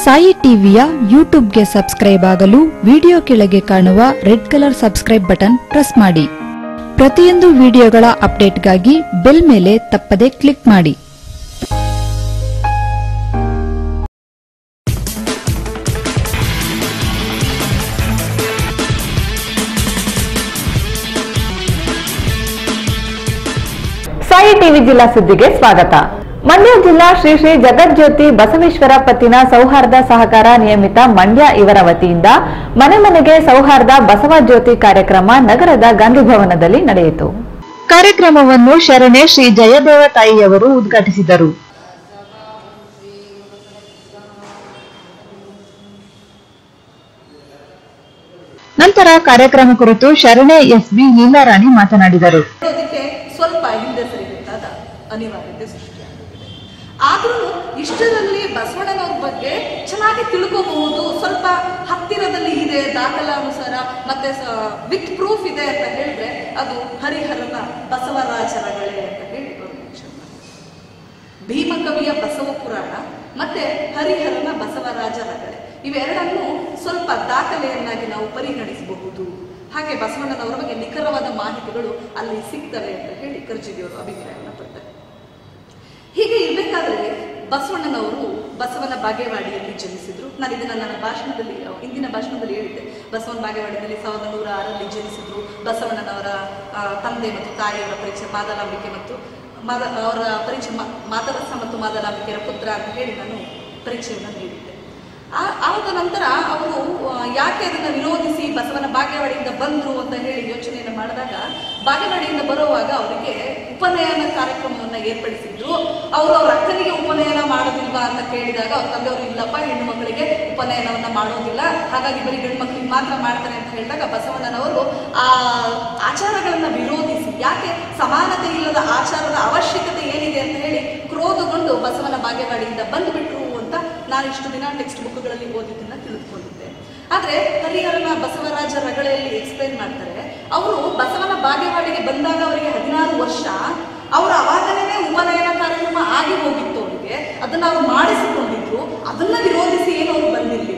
ಸಾಯಿ ಟಿವಿಯ ಯೂಟ್ಯೂಬ್ಗೆ ಸಬ್ಸ್ಕ್ರೈಬ್ ಆಗಲು ವಿಡಿಯೋ ಕೆಳಗೆ ಕಾಣುವ red colour subscribe button press ಮಾಡಿ ಪ್ರತಿಯೊಂದು ವಿಡಿಯೋಗಳ ಅಪ್ಡೇಟ್ಗಾಗಿ ಬೆಲ್ ಮೇಲೆ ತಪ್ಪದೆ ಕ್ಲಿಕ್ ಮಾಡಿ ಸಾಯಿ ಟಿವಿ ಜಿಲ್ಲಾ ಸುದ್ದಿಗೆ ಸ್ವಾಗತ ಮಂಡ್ಯ ಜಿಲ್ಲಾ ಶ್ರೀ ಶ್ರೀ ಜಗಜ್ಯೋತಿ ಬಸವೇಶ್ವರ ಪತ್ತಿನ ಸೌಹಾರ್ದ ಸಹಕಾರ ನಿಯಮಿತ ಮಂಡ್ಯ ಇವರ ವತಿಯಿಂದ ಮನೆ ಮನೆಗೆ ಸೌಹಾರ್ದ ಬಸವ ಜ್ಯೋತಿ ಕಾರ್ಯಕ್ರಮ ನಗರದ ಗಾಂಧಿ ಭವನದಲ್ಲಿ ನಡೆಯಿತು ಕಾರ್ಯಕ್ರಮವನ್ನು ಶರಣೆ ಶ್ರೀ ಜಯದೇವ ತಾಯಿಯವರು ಉದ್ಘಾಟಿಸಿದರು ನಂತರ ಕಾರ್ಯಕ್ರಮ ಕುರಿತು ಶರಣೆ ಎಸ್ಬಿ ಲೀಲಾರಾಣಿ ಮಾತನಾಡಿದರು ಅದಕ್ಕೆ ಸ್ವಲ್ಪ ಹಿಂದೆ ಸರಿಬೇಕಾದ ಅನಿವಾರ್ಯತೆ ಸೃಷ್ಟಿಯಾಗಿದೆ ಆದ್ರೂ ಇಷ್ಟರಲ್ಲಿ ಬಸವಣ್ಣನವ್ರ ಬಗ್ಗೆ ಚೆನ್ನಾಗಿ ತಿಳ್ಕೋಬಹುದು ಸ್ವಲ್ಪ ಹತ್ತಿರದಲ್ಲಿ ಇದೆ ದಾಖಲಾನುಸಾರ ಮತ್ತೆ ವಿತ್ ಪ್ರೂಫ್ ಇದೆ ಅಂತ ಹೇಳಿದ್ರೆ ಅದು ಹರಿಹರನ ಬಸವರಾಜರಗಳೇ ಅಂತ ಹೇಳಿ ಅವರು mention ಮಾಡ್ತಾರೆ. ಭೀಮಕವಿಯ ಬಸವ ಪುರಾಣ ಮತ್ತೆ ಹರಿಹರನ ಬಸವರಾಜ ರಗಳೆ ಇವೆರಡನ್ನು ಸ್ವಲ್ಪ ದಾಖಲೆಯನ್ನಾಗಿ ನಾವು ಪರಿಗಣಿಸಬಹುದು ಹಾಗೆ ಬಸವಣ್ಣನವರ ಬಗ್ಗೆ ನಿಖರವಾದ ಮಾಹಿತಿಗಳು ಅಲ್ಲಿ ಸಿಗ್ತವೆ ಅಂತ ಹೇಳಿ ಕರ್ಜಿಗಿಯವರು ಅಭಿಪ್ರಾಯವನ್ನು ಪಡ್ತಾರೆ ಹೀಗೆ ಇರಬೇಕಾದ್ರೆ ಬಸವಣ್ಣನವರು ಬಸವನ ಬಾಗೇವಾಡಿಯಲ್ಲಿ ಜನಿಸಿದ್ರು ನಾನು ಇದನ್ನ ನನ್ನ ಭಾಷಣದಲ್ಲಿ ಅಹ್, ಹಿಂದಿನ ಭಾಷಣದಲ್ಲಿ ಹೇಳಿದ್ದೆ ಬಸವನ ಬಾಗೇವಾಡಿಯಲ್ಲಿ ಸಾವಿರದ ನೂರ ಆರಲ್ಲಿ ಜನಿಸಿದ್ರು ಬಸವಣ್ಣನವರ ಆ, ತಂದೆ ಮತ್ತು ತಾಯಿಯವರ ಪರೀಕ್ಷೆ ಮಾದಲಾಂಬಿಕೆ ಮತ್ತು ಮಾದ ಅವರ ಪರೀಕ್ಷೆ ಮಾ- ಮಾದರಸ ಮತ್ತು ಮಾದಲಾಂಬಿಕೆಯರ ಪುತ್ರ ಅಂತ ಹೇಳಿ ನಾನು ಪರೀಕ್ಷೆಯನ್ನು ನೀಡಿದ್ದೆ ಆ- ಆದ ನಂತರ ಅವರು ಆ, ಯಾಕೆ ಅದನ್ನ ವಿರೋಧಿಸಿ ಬಸವನ ಬಾಗೇವಾಡಿಯಿಂದ ಬಂದ್ರು ಅಂತ ಹೇಳಿ ಯೋಚನೆಯನ್ನು ಮಾಡಿದಾಗ ಬಾಗೇವಾಡಿಯಿಂದ ಬರುವಾಗ ಅವರಿಗೆ ಉಪನಯನ ಕಾರ್ಯಕ್ರಮವನ್ನ ಏರ್ಪಡಿಸಿದ್ರು ಅವರು ಅವ್ರ ಅಕ್ಕನಿಗೆ ಉಪನಯನ ಮಾಡೋದಿಲ್ವಾ ಅಂತ ಕೇಳಿದಾಗ ಅವ್ರ ತಂದೆಯವರು ಇಲ್ಲಪ್ಪ ಹೆಣ್ಣು ಮಕ್ಕಳಿಗೆ ಉಪನಯನವನ್ನ ಮಾಡೋದಿಲ್ಲ ಹಾಗಾಗಿ ಬರೀ ಗಂಡು ಮಕ್ಕಳಿಗೆ ಮಾತ್ರ ಮಾಡ್ತಾರೆ ಅಂತ ಹೇಳಿದಾಗ ಬಸವಣ್ಣನವರು ಆ ಆಚಾರಗಳನ್ನ ವಿರೋಧಿಸಿ ಯಾಕೆ ಸಮಾನತೆ ಇಲ್ಲದ ಆಚಾರದ ಅವಶ್ಯಕತೆ ಏನಿದೆ ಅಂತ ಹೇಳಿ ಕ್ರೋಧಗೊಂಡು ಬಸವನ ಬಾಗೇವಾಡಿಯಿಂದ ಬಂದ್ಬಿಟ್ರು ಅಂತ ನಾನು ಇಷ್ಟು ದಿನ ಟೆಕ್ಸ್ಟ್ ಬುಕ್ಗಳಲ್ಲಿ ಓದಿದ್ದನ್ನ ತಿಳಿದುಕೊಂಡಿದ್ದೆ ಆದ್ರೆ ಹರಿಹರನ ಬಸವರಾಜ ರಗಳೆಯಲ್ಲಿ ಎಕ್ಸ್ಪ್ಲೈನ್ ಮಾಡ್ತಾರೆ ಅವರು ಬಸವನ ಬಾಗೇವಾಡಿಗೆ ಬಂದಾಗ ಅವರಿಗೆ ಹದಿನಾರು ವರ್ಷ ಅವರು ಅವಾಗಲೇ ಉಪನಯನ ಕಾರ್ಯಕ್ರಮ ಆಗಿ ಹೋಗಿತ್ತು ಅವರಿಗೆ ಅದನ್ನ ಅವರು ಮಾಡಿಸಿಕೊಂಡಿದ್ರು ಅದನ್ನ ವಿರೋಧಿಸಿ ಏನು ಅವರು ಬಂದಿರಲಿಲ್ಲ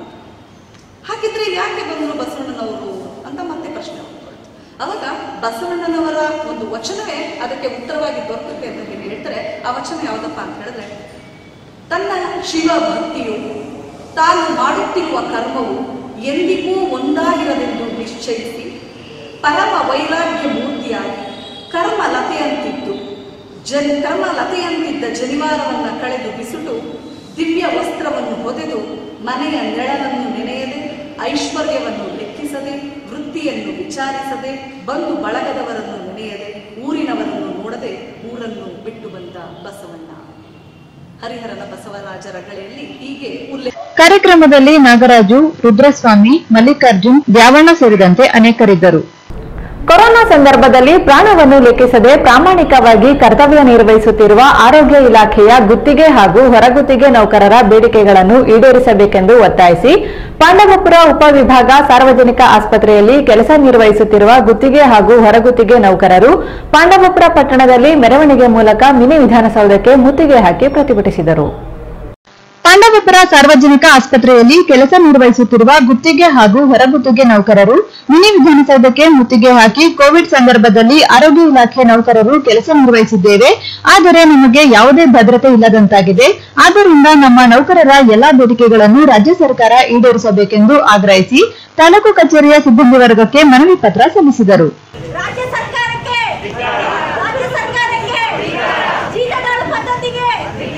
ಹಾಗಿದ್ರೆ ಯಾಕೆ ಬಂದರು ಬಸವಣ್ಣನವರು ಅಂತ ಮತ್ತೆ ಪ್ರಶ್ನೆ ಹೊತ್ಕೊಳ್ತು ಅವಾಗ ಬಸವಣ್ಣನವರ ಒಂದು ವಚನವೇ ಅದಕ್ಕೆ ಉತ್ತರವಾಗಿ ದೊರಕುತ್ತೆ ಅಂತ ಹೇಳಿ ಹೇಳ್ತಾರೆ ಆ ವಚನ ಯಾವುದಪ್ಪ ಅಂತ ಹೇಳಿದ್ರೆ ತನ್ನ ಶಿವ ಭಕ್ತಿಯು ತಾನು ಮಾಡುತ್ತಿರುವ ಕರ್ಮವು ಎಂದಿಗೂ ಒಂದಾಗಿರದೆಂದು ನಿಶ್ಚಯಿಸಿ ಪರಮ ವೈರಾಗ್ಯ ಮೂರ್ತಿಯಾಗಿ ಕರ್ಮ ಲತೆಯಂತಿದ್ದು ಜನ್ ಕರ್ಮ ಲತೆಯಂತಿದ್ದ ಜನಿವಾರವನ್ನು ಕಳೆದು ಬಿಸುಟು ದಿವ್ಯ ವಸ್ತ್ರವನ್ನು ಹೊದೆದು ಮನೆಯ ನೆಳಲನ್ನು ನೆನೆಯದೆ ಐಶ್ವರ್ಯವನ್ನು ಲೆಕ್ಕಿಸದೆ ವೃತ್ತಿಯನ್ನು ವಿಚಾರಿಸದೆ ಬಂದು ಬಳಗದವರನ್ನು ನೆನೆಯದೆ ಊರಿನವರನ್ನು ನೋಡದೆ ಊರನ್ನು ಬಿಟ್ಟು ಬಂದ ಬಸವಣ್ಣ ಹರಿಹರನ ಬಸವರಾಜ ರಗಳೆಯಲ್ಲಿ ಹೀಗೆ ಉಲ್ಲೇಖ ಕಾರ್ಯಕ್ರಮದಲ್ಲಿ ನಾಗರಾಜು ರುದ್ರಸ್ವಾಮಿ ಮಲ್ಲಿಕಾರ್ಜುನ್ ದ್ಯಾವಣ್ಣ ಸೇರಿದಂತೆ ಅನೇಕರಿದ್ದರು ಕೊರೋನಾ ಸಂದರ್ಭದಲ್ಲಿ ಪ್ರಾಣವನ್ನು ಲೆಕ್ಕಿಸದೆ ಪ್ರಾಮಾಣಿಕವಾಗಿ ಕರ್ತವ್ಯ ನಿರ್ವಹಿಸುತ್ತಿರುವ ಆರೋಗ್ಯ ಇಲಾಖೆಯ ಗುತ್ತಿಗೆ ಹಾಗೂ ಹೊರಗುತ್ತಿಗೆ ನೌಕರರ ಬೇಡಿಕೆಗಳನ್ನು ಈಡೇರಿಸಬೇಕೆಂದು ಒತ್ತಾಯಿಸಿ ಪಾಂಡವಪುರ ಉಪವಿಭಾಗ ಸಾರ್ವಜನಿಕ ಆಸ್ಪತ್ರೆಯಲ್ಲಿ ಕೆಲಸ ನಿರ್ವಹಿಸುತ್ತಿರುವ ಗುತ್ತಿಗೆ ಹಾಗೂ ಹೊರಗುತ್ತಿಗೆ ನೌಕರರು ಪಾಂಡವಪುರ ಪಟ್ಟಣದಲ್ಲಿ ಮೆರವಣಿಗೆ ಮೂಲಕ ಮಿನಿ ವಿಧಾನಸೌಧಕ್ಕೆ ಮುತ್ತಿಗೆ ಹಾಕಿ ಪ್ರತಿಭಟಿಸಿದರು ಪಾಂಡವಪುರ ಸಾರ್ವಜನಿಕ ಆಸ್ಪತ್ರೆಯಲ್ಲಿ ಕೆಲಸ ನಿರ್ವಹಿಸುತ್ತಿರುವ ಗುತ್ತಿಗೆ ಹಾಗೂ ಹೊರಗುತ್ತಿಗೆ ನೌಕರರು ಮಿನಿ ವಿಧಾನಸೌಧಕ್ಕೆ ಮುತ್ತಿಗೆ ಹಾಕಿ ಕೋವಿಡ್ ಸಂದರ್ಭದಲ್ಲಿ ಆರೋಗ್ಯ ಇಲಾಖೆ ನೌಕರರು ಕೆಲಸ ನಿರ್ವಹಿಸಿದ್ದೇವೆ ಆದರೆ ನಮಗೆ ಯಾವುದೇ ಭದ್ರತೆ ಇಲ್ಲದಂತಾಗಿದೆ ಆದ್ದರಿಂದ ನಮ್ಮ ನೌಕರರ ಎಲ್ಲಾ ಬೇಡಿಕೆಗಳನ್ನು ರಾಜ್ಯ ಸರ್ಕಾರ ಈಡೇರಿಸಬೇಕೆಂದು ಆಗ್ರಹಿಸಿ ತಾಲೂಕು ಕಚೇರಿಯ ಸಿಬ್ಬಂದಿ ವರ್ಗಕ್ಕೆ ಮನವಿ ಪತ್ರ ಸಲ್ಲಿಸಿದರು ರಾಜ್ಯ ಸರ್ಕಾರಕ್ಕೆ ರಾಜ್ಯ ಸರ್ಕಾರಕ್ಕೆ ಜೀತದಾಳು ಪದ್ಧತಿಗೆ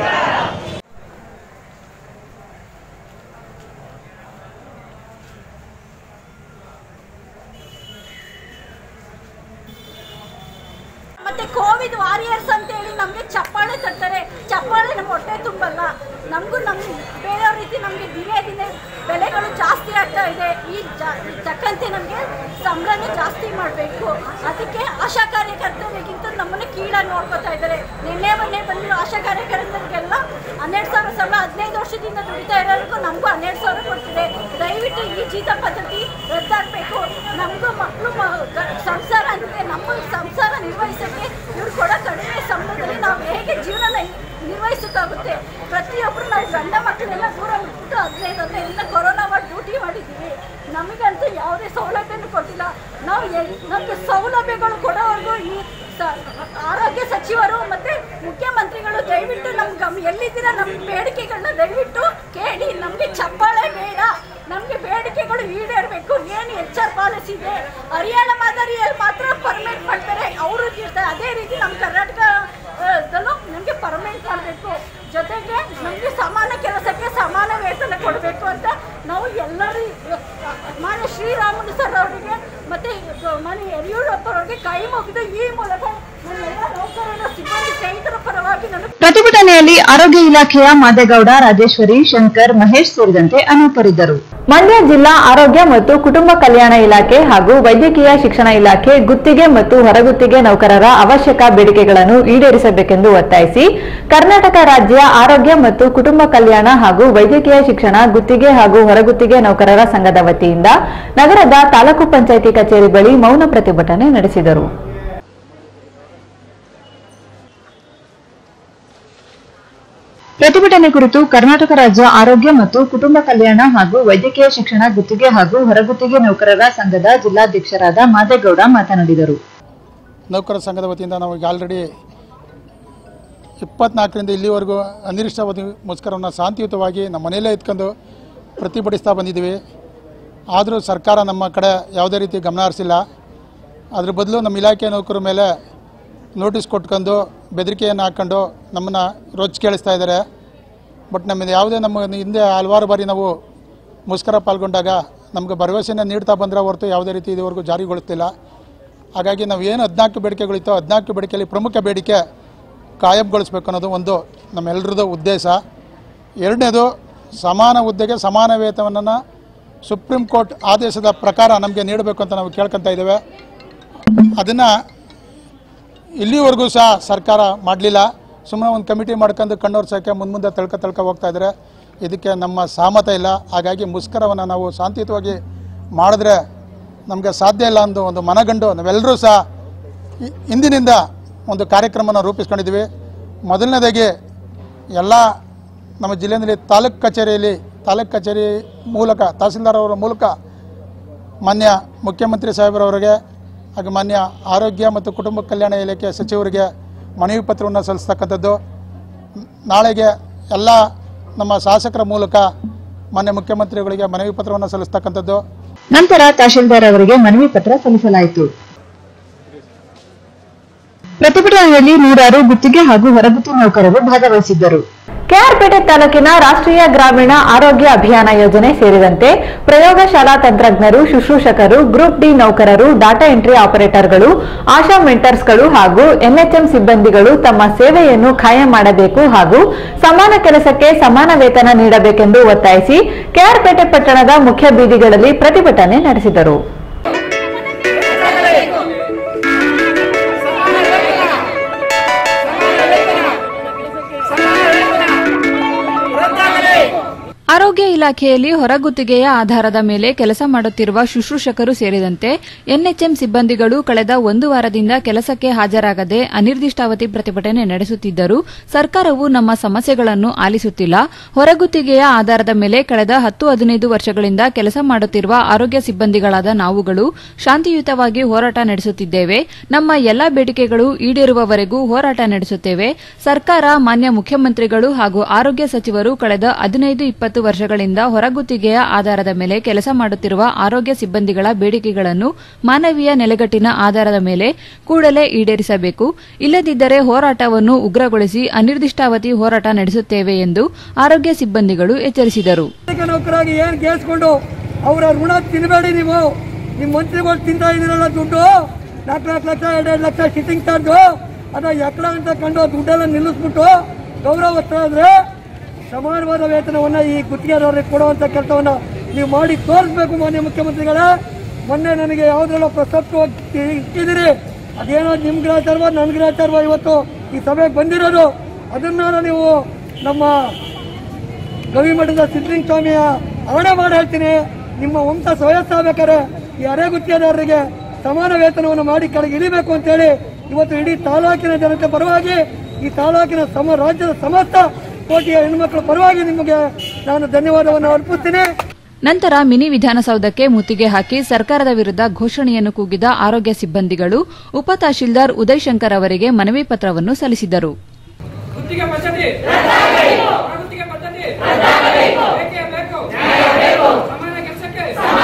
ಮತ್ತೆ ಕೋವಿಡ್ ವಾರಿಯರ್ಸ್ ಅಂತ ಹೇಳಿ ನಮಗೆ ಚಪ್ಪಾಳೆ ತಟ್ತಾರೆ ಚಪ್ಪಾಳೆ ನಮ್ಮ ಹೊಟ್ಟೆ ತುಂಬಲ್ಲ ನಮಗೂ ನಮ್ಮ ಬೇರೆಯವ್ರ ರೀತಿ ನಮಗೆ ದಿನೇ ದಿನೇ ಬೆಲೆಗಳು ಜಾಸ್ತಿ ಆಗ್ತಾ ಇದೆ ಈ ಜ ಈ ತಕ್ಕಂತೆ ನಮಗೆ ಸಂಬಳನೂ ಜಾಸ್ತಿ ಮಾಡಬೇಕು ಅದಕ್ಕೆ ಆಶಾ ಕಾರ್ಯಕರ್ತರಿಗಿಂತ ನಮ್ಮನ್ನು ಕೀಳಾಗಿ ನೋಡ್ಕೊತಾ ಇದ್ದಾರೆ ನಿನ್ನೆ ಮೊನ್ನೆ ಬಂದಿರೋ ಆಶಾ ಕಾರ್ಯಕರ್ತರಿಗೆಲ್ಲ ಹನ್ನೆರಡು ಸಾವಿರ ಸಂಬಳ ಹದಿನೈದು ವರ್ಷದಿಂದ ದುಡಿತಾ ಇರೋರಿಗೂ ನಮಗೂ ಹನ್ನೆರಡು ಸಾವಿರ ಕೊಡ್ತಿದೆ ದಯವಿಟ್ಟು ಈ ಜೀತ ಪದ್ಧತಿ ರದ್ದಾಗಬೇಕು ನಮಗೂ ಮಕ್ಕಳು ಸಂಸಾರ ಅಂದರೆ ನಮ್ಮ ಸಂಸಾರ ನಿರ್ವಹಿಸೋಕ್ಕೆ ಇವ್ರು ಕೊಡೋ ಕಡಿಮೆ ಸಂಬಳದಲ್ಲಿ ನಾವು ಹೇಗೆ ಜೀವನ ನಿರ್ವಹಿಸೋಕ್ಕಾಗುತ್ತೆ ಪ್ರತಿಯೊಬ್ಬರು ನಾವು ಗಂಡ ಮಕ್ಕಳೆಲ್ಲ ದೂರ ಬಿಟ್ಟು ಹದಿನೈದು ಅಂತ ಎಲ್ಲ ಕೊರೋನಾ ಮಾಡಿ ಡ್ಯೂಟಿ ಮಾಡಿದ್ದೀವಿ ನಮಗಂತೂ ಯಾವುದೇ ಸೌಲಭ್ಯನೂ ಕೊಟ್ಟಿಲ್ಲ ನಾವು ಎಲ್ ನಮಗೆ ಸೌಲಭ್ಯಗಳು ಕೊಡೋವರೆಗೂ ಈ ಸ ಆರೋಗ್ಯ ಸಚಿವರು ಮತ್ತು ಮುಖ್ಯಮಂತ್ರಿಗಳು ದಯವಿಟ್ಟು ನಮ್ಮ ಗಮ್ ಎಲ್ಲಿದ್ದೀರಾ ನಮ್ಮ ಬೇಡಿಕೆಗಳನ್ನ ದಯವಿಟ್ಟು ಕೇಳಿ ನಮಗೆ ಚಪ್ಪಾಳೆ ಬೇಡ ನಮಗೆ ಬೇಡಿಕೆಗಳು ಈಡೇರಬೇಕು ಏನು ಎಚ್ ಆರ್ ಪಾಲಿಸಿ ಇದೆ ಹರಿಯಾಣ ಮಾದರಿಯಲ್ಲಿ ಮಾತ್ರ ಪರ್ಮನೆಂಟ್ ಮಾಡ್ತಾರೆ ಅವರು ಇರ್ತಾರೆ ಅದೇ ರೀತಿ ನಮ್ಮ ಕರ್ನಾಟಕ ಆ, ದಲ್ಲೂ ನಮಗೆ ಪರ್ಮನೆಂಟ್ ಮಾಡಬೇಕು ಜೊತೆಗೆ ನಮಗೆ ಸಮಾನ ಕೆಲಸಕ್ಕೆ ಸಮಾನ ವೇತನ ಕೊಡಬೇಕು ಅಂತ ನಾವು ಎಲ್ಲರೂ ಮಾನ್ಯ ಶ್ರೀರಾಮುಲು ಸರ್ ಅವರಿಗೆ ಮತ್ತು ಮಾನ್ಯ ಯಡಿಯೂರಪ್ಪರವರಿಗೆ ಕೈ ಮುಗಿದು ಈ ಮೂಲಕ ನನ್ನೆಲ್ಲ ನೌಕರರ ಸಿಬ್ಬಂದಿ ಸ್ನೇಹಿತರ ಪರವಾಗಿ ನಾನು ಪ್ರತಿಭಟನೆಯಲ್ಲಿ ಆರೋಗ್ಯ ಇಲಾಖೆಯ ಮಾದೇಗೌಡ ರಾಜೇಶ್ವರಿ ಶಂಕರ್ ಮಹೇಶ್ ಸೇರಿದಂತೆ ಅನೇಕರಿದ್ದರು ಮಂಡ್ಯ ಜಿಲ್ಲಾ ಆರೋಗ್ಯ ಮತ್ತು ಕುಟುಂಬ ಕಲ್ಯಾಣ ಇಲಾಖೆ ಹಾಗೂ ವೈದ್ಯಕೀಯ ಶಿಕ್ಷಣ ಇಲಾಖೆ ಗುತ್ತಿಗೆ ಮತ್ತು ಹೊರಗುತ್ತಿಗೆ ನೌಕರರ ಅವಶ್ಯಕ ಬೇಡಿಕೆಗಳನ್ನು ಈಡೇರಿಸಬೇಕೆಂದು ಒತ್ತಾಯಿಸಿ ಕರ್ನಾಟಕ ರಾಜ್ಯ ಆರೋಗ್ಯ ಮತ್ತು ಕುಟುಂಬ ಕಲ್ಯಾಣ ಹಾಗೂ ವೈದ್ಯಕೀಯ ಶಿಕ್ಷಣ ಗುತ್ತಿಗೆ ಹಾಗೂ ಹೊರಗುತ್ತಿಗೆ ನೌಕರರ ಸಂಘದ ವತಿಯಿಂದ ನಗರದ ತಾಲೂಕು ಪಂಚಾಯಿತಿ ಕಚೇರಿ ಬಳಿ ಮೌನ ಪ್ರತಿಭಟನೆ ನಡೆಸಿದರು ಪ್ರತಿಭಟನೆ ಕುರಿತು ಕರ್ನಾಟಕ ರಾಜ್ಯ ಆರೋಗ್ಯ ಮತ್ತು ಕುಟುಂಬ ಕಲ್ಯಾಣ ಹಾಗೂ ವೈದ್ಯಕೀಯ ಶಿಕ್ಷಣ ಗುತ್ತಿಗೆ ಹಾಗೂ ಹೊರಗುತ್ತಿಗೆ ನೌಕರರ ಸಂಘದ ಜಿಲ್ಲಾಧ್ಯಕ್ಷರಾದ ಮಾದೇಗೌಡ ಮಾತನಾಡಿದರು ನೌಕರ ಸಂಘದ ವತಿಯಿಂದ ನಾವು ಈಗ ಆಲ್ರೆಡಿ ಇಪ್ಪತ್ನಾಲ್ಕರಿಂದ ಇಲ್ಲಿವರೆಗೂ ಅನಿರೀಕ್ಷಾವಧಿ ಮುಷ್ಕರವನ್ನು ಶಾಂತಿಯುತವಾಗಿ ನಮ್ಮ ಮನೆಯಲ್ಲೇ ಇದ್ಕೊಂಡು ಪ್ರತಿಭಟಿಸ್ತಾ ಬಂದಿದ್ದೀವಿ ಆದರೂ ಸರ್ಕಾರ ನಮ್ಮ ಕಡೆ ಯಾವುದೇ ರೀತಿ ಗಮನ ಹರಿಸಿಲ್ಲ ಅದ್ರ ಬದಲು ನಮ್ಮ ಇಲಾಖೆ ನೌಕರ ಮೇಲೆ ನೋಟಿಸ್ ಕೊಟ್ಕೊಂಡು ಬೆದರಿಕೆಯನ್ನು ಹಾಕ್ಕೊಂಡು ನಮ್ಮನ್ನು ರೊಚ್ಚ ಕೇಳಿಸ್ತಾ ಇದ್ದಾರೆ ಬಟ್ ನಮ್ಮದು ಯಾವುದೇ ನಮ್ಮ ಹಿಂದೆ ಹಲವಾರು ಬಾರಿ ನಾವು ಮುಷ್ಕರ ಪಾಲ್ಗೊಂಡಾಗ ನಮಗೆ ಭರವಸೆಯನ್ನು ನೀಡ್ತಾ ಬಂದರೆ ಹೊರತು ಯಾವುದೇ ರೀತಿ ಇದುವರೆಗೂ ಜಾರಿಗೊಳಿಸ್ತಿಲ್ಲ ಹಾಗಾಗಿ ನಾವು ಏನು ಹದಿನಾಲ್ಕು ಬೇಡಿಕೆಗಳಿತ್ತೋ ಹದಿನಾಲ್ಕು ಬೇಡಿಕೆಯಲ್ಲಿ ಪ್ರಮುಖ ಬೇಡಿಕೆ ಕಾಯಂಗೊಳಿಸ್ಬೇಕು ಅನ್ನೋದು ಒಂದು ನಮ್ಮೆಲ್ಲರದ್ದು ಉದ್ದೇಶ ಎರಡನೇದು ಸಮಾನ ಹುದ್ದೆಗೆ ಸಮಾನ ವೇತನವನ್ನು ಸುಪ್ರೀಂ ಕೋರ್ಟ್ ಆದೇಶದ ಪ್ರಕಾರ ನಮಗೆ ನೀಡಬೇಕು ಅಂತ ನಾವು ಕೇಳ್ಕೊತಾ ಇದ್ದೇವೆ ಅದನ್ನು ಇಲ್ಲಿವರೆಗೂ ಸಹ ಸರ್ಕಾರ ಮಾಡಲಿಲ್ಲ ಸುಮ್ಮನೆ ಒಂದು ಕಮಿಟಿ ಮಾಡ್ಕೊಂಡು ಕಣ್ಣೋರ್ಸೋಕ್ಕೆ ಮುಂದೆ ಮುಂದೆ ತಳ್ಕ ತಳ್ಕ ಹೋಗ್ತಾ ಇದ್ದಾರೆ ಇದಕ್ಕೆ ನಮ್ಮ ಸಹಮತ ಇಲ್ಲ ಹಾಗಾಗಿ ಮುಷ್ಕರವನ್ನು ನಾವು ಶಾಂತಿಯುತವಾಗಿ ಮಾಡಿದ್ರೆ ನಮಗೆ ಸಾಧ್ಯ ಇಲ್ಲ ಅಂದು ಒಂದು ಮನಗಂಡು ನಾವೆಲ್ಲರೂ ಸಹ ಇ- ಇಂದಿನಿಂದ ಒಂದು ಕಾರ್ಯಕ್ರಮನ ರೂಪಿಸ್ಕೊಂಡಿದ್ದೀವಿ ಮೊದಲನೇದಾಗಿ ಎಲ್ಲ ನಮ್ಮ ಜಿಲ್ಲೆಯಲ್ಲಿ ತಾಲೂಕು ಕಚೇರಿಯಲ್ಲಿ ತಾಲೂಕು ಕಚೇರಿ ಮೂಲಕ ತಹಸೀಲ್ದಾರ್ ಅವರ ಮೂಲಕ ಮಾನ್ಯ ಮುಖ್ಯಮಂತ್ರಿ ಸಾಹೇಬರವರಿಗೆ ಹಾಗೂ ಮಾನ್ಯ ಆರೋಗ್ಯ ಮತ್ತು ಕುಟುಂಬ ಕಲ್ಯಾಣ ಇಲಾಖೆ ಸಚಿವರಿಗೆ ಮನವಿ ಪತ್ರವನ್ನು ಸಲ್ಲಿಸ್ತಕ್ಕಂಥದ್ದು ನಾಳೆಗೆ ಎಲ್ಲ ನಮ್ಮ ಶಾಸಕರ ಮೂಲಕ ಮಾನ್ಯ ಮುಖ್ಯಮಂತ್ರಿಗಳಿಗೆ ಮನವಿ ಪತ್ರವನ್ನು ಸಲ್ಲಿಸ್ತಕ್ಕಂಥದ್ದು ನಂತರ ತಹಶೀಲ್ದಾರ್ ಅವರಿಗೆ ಮನವಿ ಪತ್ರ ಸಲ್ಲಿಸಲಾಯಿತು ಪ್ರತಿಭಟನೆಯಲ್ಲಿ ನೂರಾರು ಗುತ್ತಿಗೆ ಹಾಗೂ ಹೊರಗುತ್ತಿ ನೌಕರರು ಭಾಗವಹಿಸಿದ್ದರು ಕೆಆರ್ಪೇಟೆ ತಾಲೂಕಿನ ರಾಷ್ಟ್ರೀಯ ಗ್ರಾಮೀಣ ಆರೋಗ್ಯ ಅಭಿಯಾನ ಯೋಜನೆ ಸೇರಿದಂತೆ ಪ್ರಯೋಗಶಾಲಾ ತಂತ್ರಜ್ಞರು ಶುಶ್ರೂಷಕರು ಗ್ರೂಪ್ ಡಿ ನೌಕರರು ಡಾಟಾ ಎಂಟ್ರಿ ಆಪರೇಟರ್ಗಳು ಆಶಾ ಮೆಂಟರ್ಸ್ಗಳು ಹಾಗೂ ಎನ್ಎಚ್ಎಂ ಸಿಬ್ಬಂದಿಗಳು ತಮ್ಮ ಸೇವೆಯನ್ನು ಖಾಯಂ ಮಾಡಬೇಕು ಹಾಗೂ ಸಮಾನ ಕೆಲಸಕ್ಕೆ ಸಮಾನ ವೇತನ ನೀಡಬೇಕೆಂದು ಒತ್ತಾಯಿಸಿ ಕೆಆರ್ಪೇಟೆ ಪಟ್ಟಣದ ಮುಖ್ಯ ಬೀದಿಗಳಲ್ಲಿ ಪ್ರತಿಭಟನೆ ನಡೆಸಿದರು ಆರೋಗ್ಯ ಇಲಾಖೆಯಲ್ಲಿ ಹೊರಗುತ್ತಿಗೆಯ ಆಧಾರದ ಮೇಲೆ ಕೆಲಸ ಮಾಡುತ್ತಿರುವ ಶುಶ್ರೂಷಕರು ಸೇರಿದಂತೆ ಎನ್ಎಚ್ಎಂ ಸಿಬ್ಬಂದಿಗಳು ಕಳೆದ ಒಂದು ವಾರದಿಂದ ಕೆಲಸಕ್ಕೆ ಹಾಜರಾಗದೆ ಅನಿರ್ದಿಷ್ಟಾವಧಿ ಪ್ರತಿಭಟನೆ ನಡೆಸುತ್ತಿದ್ದರೂ ಸರ್ಕಾರವು ನಮ್ಮ ಸಮಸ್ಯೆಗಳನ್ನು ಆಲಿಸುತ್ತಿಲ್ಲ ಹೊರಗುತ್ತಿಗೆಯ ಆಧಾರದ ಮೇಲೆ ಕಳೆದ ಹತ್ತು ಹದಿನೈದು ವರ್ಷಗಳಿಂದ ಕೆಲಸ ಮಾಡುತ್ತಿರುವ ಆರೋಗ್ಯ ಸಿಬ್ಬಂದಿಗಳಾದ ನಾವುಗಳು ಶಾಂತಿಯುತವಾಗಿ ಹೋರಾಟ ನಡೆಸುತ್ತಿದ್ದೇವೆ ನಮ್ಮ ಎಲ್ಲಾ ಬೇಡಿಕೆಗಳು ಈಡೇರುವವರೆಗೂ ಹೋರಾಟ ನಡೆಸುತ್ತೇವೆ ಸರ್ಕಾರ ಮಾನ್ಯ ಮುಖ್ಯಮಂತ್ರಿಗಳು ಹಾಗೂ ಆರೋಗ್ಯ ಸಚಿವರು ಕಳೆದ ಹದಿನೈದು ಇಪ್ಪತ್ತು ವರ್ಷಗಳಿಂದ ಹೊರಗುತ್ತಿಗೆಯ ಆಧಾರದ ಮೇಲೆ ಕೆಲಸ ಮಾಡುತ್ತಿರುವ ಆರೋಗ್ಯ ಸಿಬ್ಬಂದಿಗಳ ಬೇಡಿಕೆಗಳನ್ನು ಮಾನವೀಯ ನೆಲೆಗಟ್ಟಿನ ಆಧಾರದ ಮೇಲೆ ಕೂಡಲೇ ಈಡೇರಿಸಬೇಕು ಇಲ್ಲದಿದ್ದರೆ ಹೋರಾಟವನ್ನು ಉಗ್ರಗೊಳಿಸಿ ಅನಿರ್ದಿಷ್ಟಾವಧಿ ಹೋರಾಟ ನಡೆಸುತ್ತೇವೆ ಎಂದು ಆರೋಗ್ಯ ಸಿಬ್ಬಂದಿಗಳು ಎಚ್ಚರಿಸಿದರು ಸೈನಿಕ ನೌಕರಾಗಿ ಏನು ಕೇಳಿಸ್ಕೊಂಡು ಅವರ ಋಣ ತಿನ್ನಬೇಡಿ ನೀವು ನಿಮ್ಮ ಮಂತ್ರಿಗಳು ತಿಂತಾ ಇದ್ದೀರಲ್ಲ ದುಡ್ಡು ನಾಲ್ಕು ನಾಲ್ಕು ಲಕ್ಷ ಎರಡೆರಡು ಲಕ್ಷ ಶಿಟ್ಟಿಂಗ್ ಚಾರ್ಜು ಅದ ಎಕ್ಕಡ ಅಂತ ಕಂಡು ದುಡ್ಡೆಲ್ಲ ನಿಲ್ಲಿಸ್ಬಿಟ್ಟು ಗೌರವಿಸ್ತಾ ಇದ್ರೆ ಸಮಾನವಾದ ವೇತನವನ್ನು ಈ ಗುತ್ತಿಗೆದಾರರಿಗೆ ಕೊಡುವಂಥ ಕೆಲಸವನ್ನು ನೀವು ಮಾಡಿ ತೋರಿಸ್ಬೇಕು ಮಾನ್ಯ ಮುಖ್ಯಮಂತ್ರಿಗಳೇ ಮೊನ್ನೆ ನನಗೆ ಯಾವುದ್ರಲ್ಲೋ ಪ್ರಸಕ್ತವಾಗಿ ಇಟ್ಟಿದ್ದೀರಿ ಅದೇನೋ ನಿಮ್ಮ ಗ್ರಹಚಾರವ ನನ್ನ ಗ್ರಹಚಾರವ ಇವತ್ತು ಈ ಸಭೆಗೆ ಬಂದಿರೋದು ಅದನ್ನ ನೀವು ನಮ್ಮ ಗವಿಮಠದ ಸಿದ್ಧಲಿಂಗ ಸ್ವಾಮಿಯ ಹರಣ ಮಾಡಿ ಹೇಳ್ತೀನಿ ನಿಮ್ಮ ವಂಶ ಸ್ವಯಸ್ಸಾಗಬೇಕಾದ್ರೆ ಈ ಅರೆಗುತ್ತಿಗೆದಾರರಿಗೆ ಸಮಾನ ವೇತನವನ್ನು ಮಾಡಿ ಕೆಳಗೆ ಇಳಿಬೇಕು ಅಂತೇಳಿ ಇವತ್ತು ಇಡೀ ತಾಲೂಕಿನ ಜನತೆ ಪರವಾಗಿ ಈ ತಾಲೂಕಿನ ಸಮ ರಾಜ್ಯದ ಸಮಸ್ತ ಕೋಟಿಯ ಹೆಣ್ಮಕ್ಳ ಪರವಾಗಿ ನಿಮಗೆ ನಾನು ಧನ್ಯವಾದವನ್ನು ಅರ್ಪಿಸ್ತೀನಿ ನಂತರ ಮಿನಿ ವಿಧಾನಸೌಧಕ್ಕೆ ಮುತ್ತಿಗೆ ಹಾಕಿ ಸರ್ಕಾರದ ವಿರುದ್ಧ ಘೋಷಣೆಯನ್ನು ಕೂಗಿದ ಆರೋಗ್ಯ ಸಿಬ್ಬಂದಿಗಳು ಉಪ ತಹಶೀಲ್ದಾರ್ ಉದಯ್ ಶಂಕರ್ ಅವರಿಗೆ ಮನವಿ ಪತ್ರವನ್ನು ಸಲ್ಲಿಸಿದರು ಗುತ್ತಿಗೆ ಪದ್ಧತಿ ಗುತ್ತಿಗೆ ಪದ್ಧತಿ ಬೇಕೇ ಬೇಕು ಸಮಾನ ಕೆಲಸಕ್ಕೆ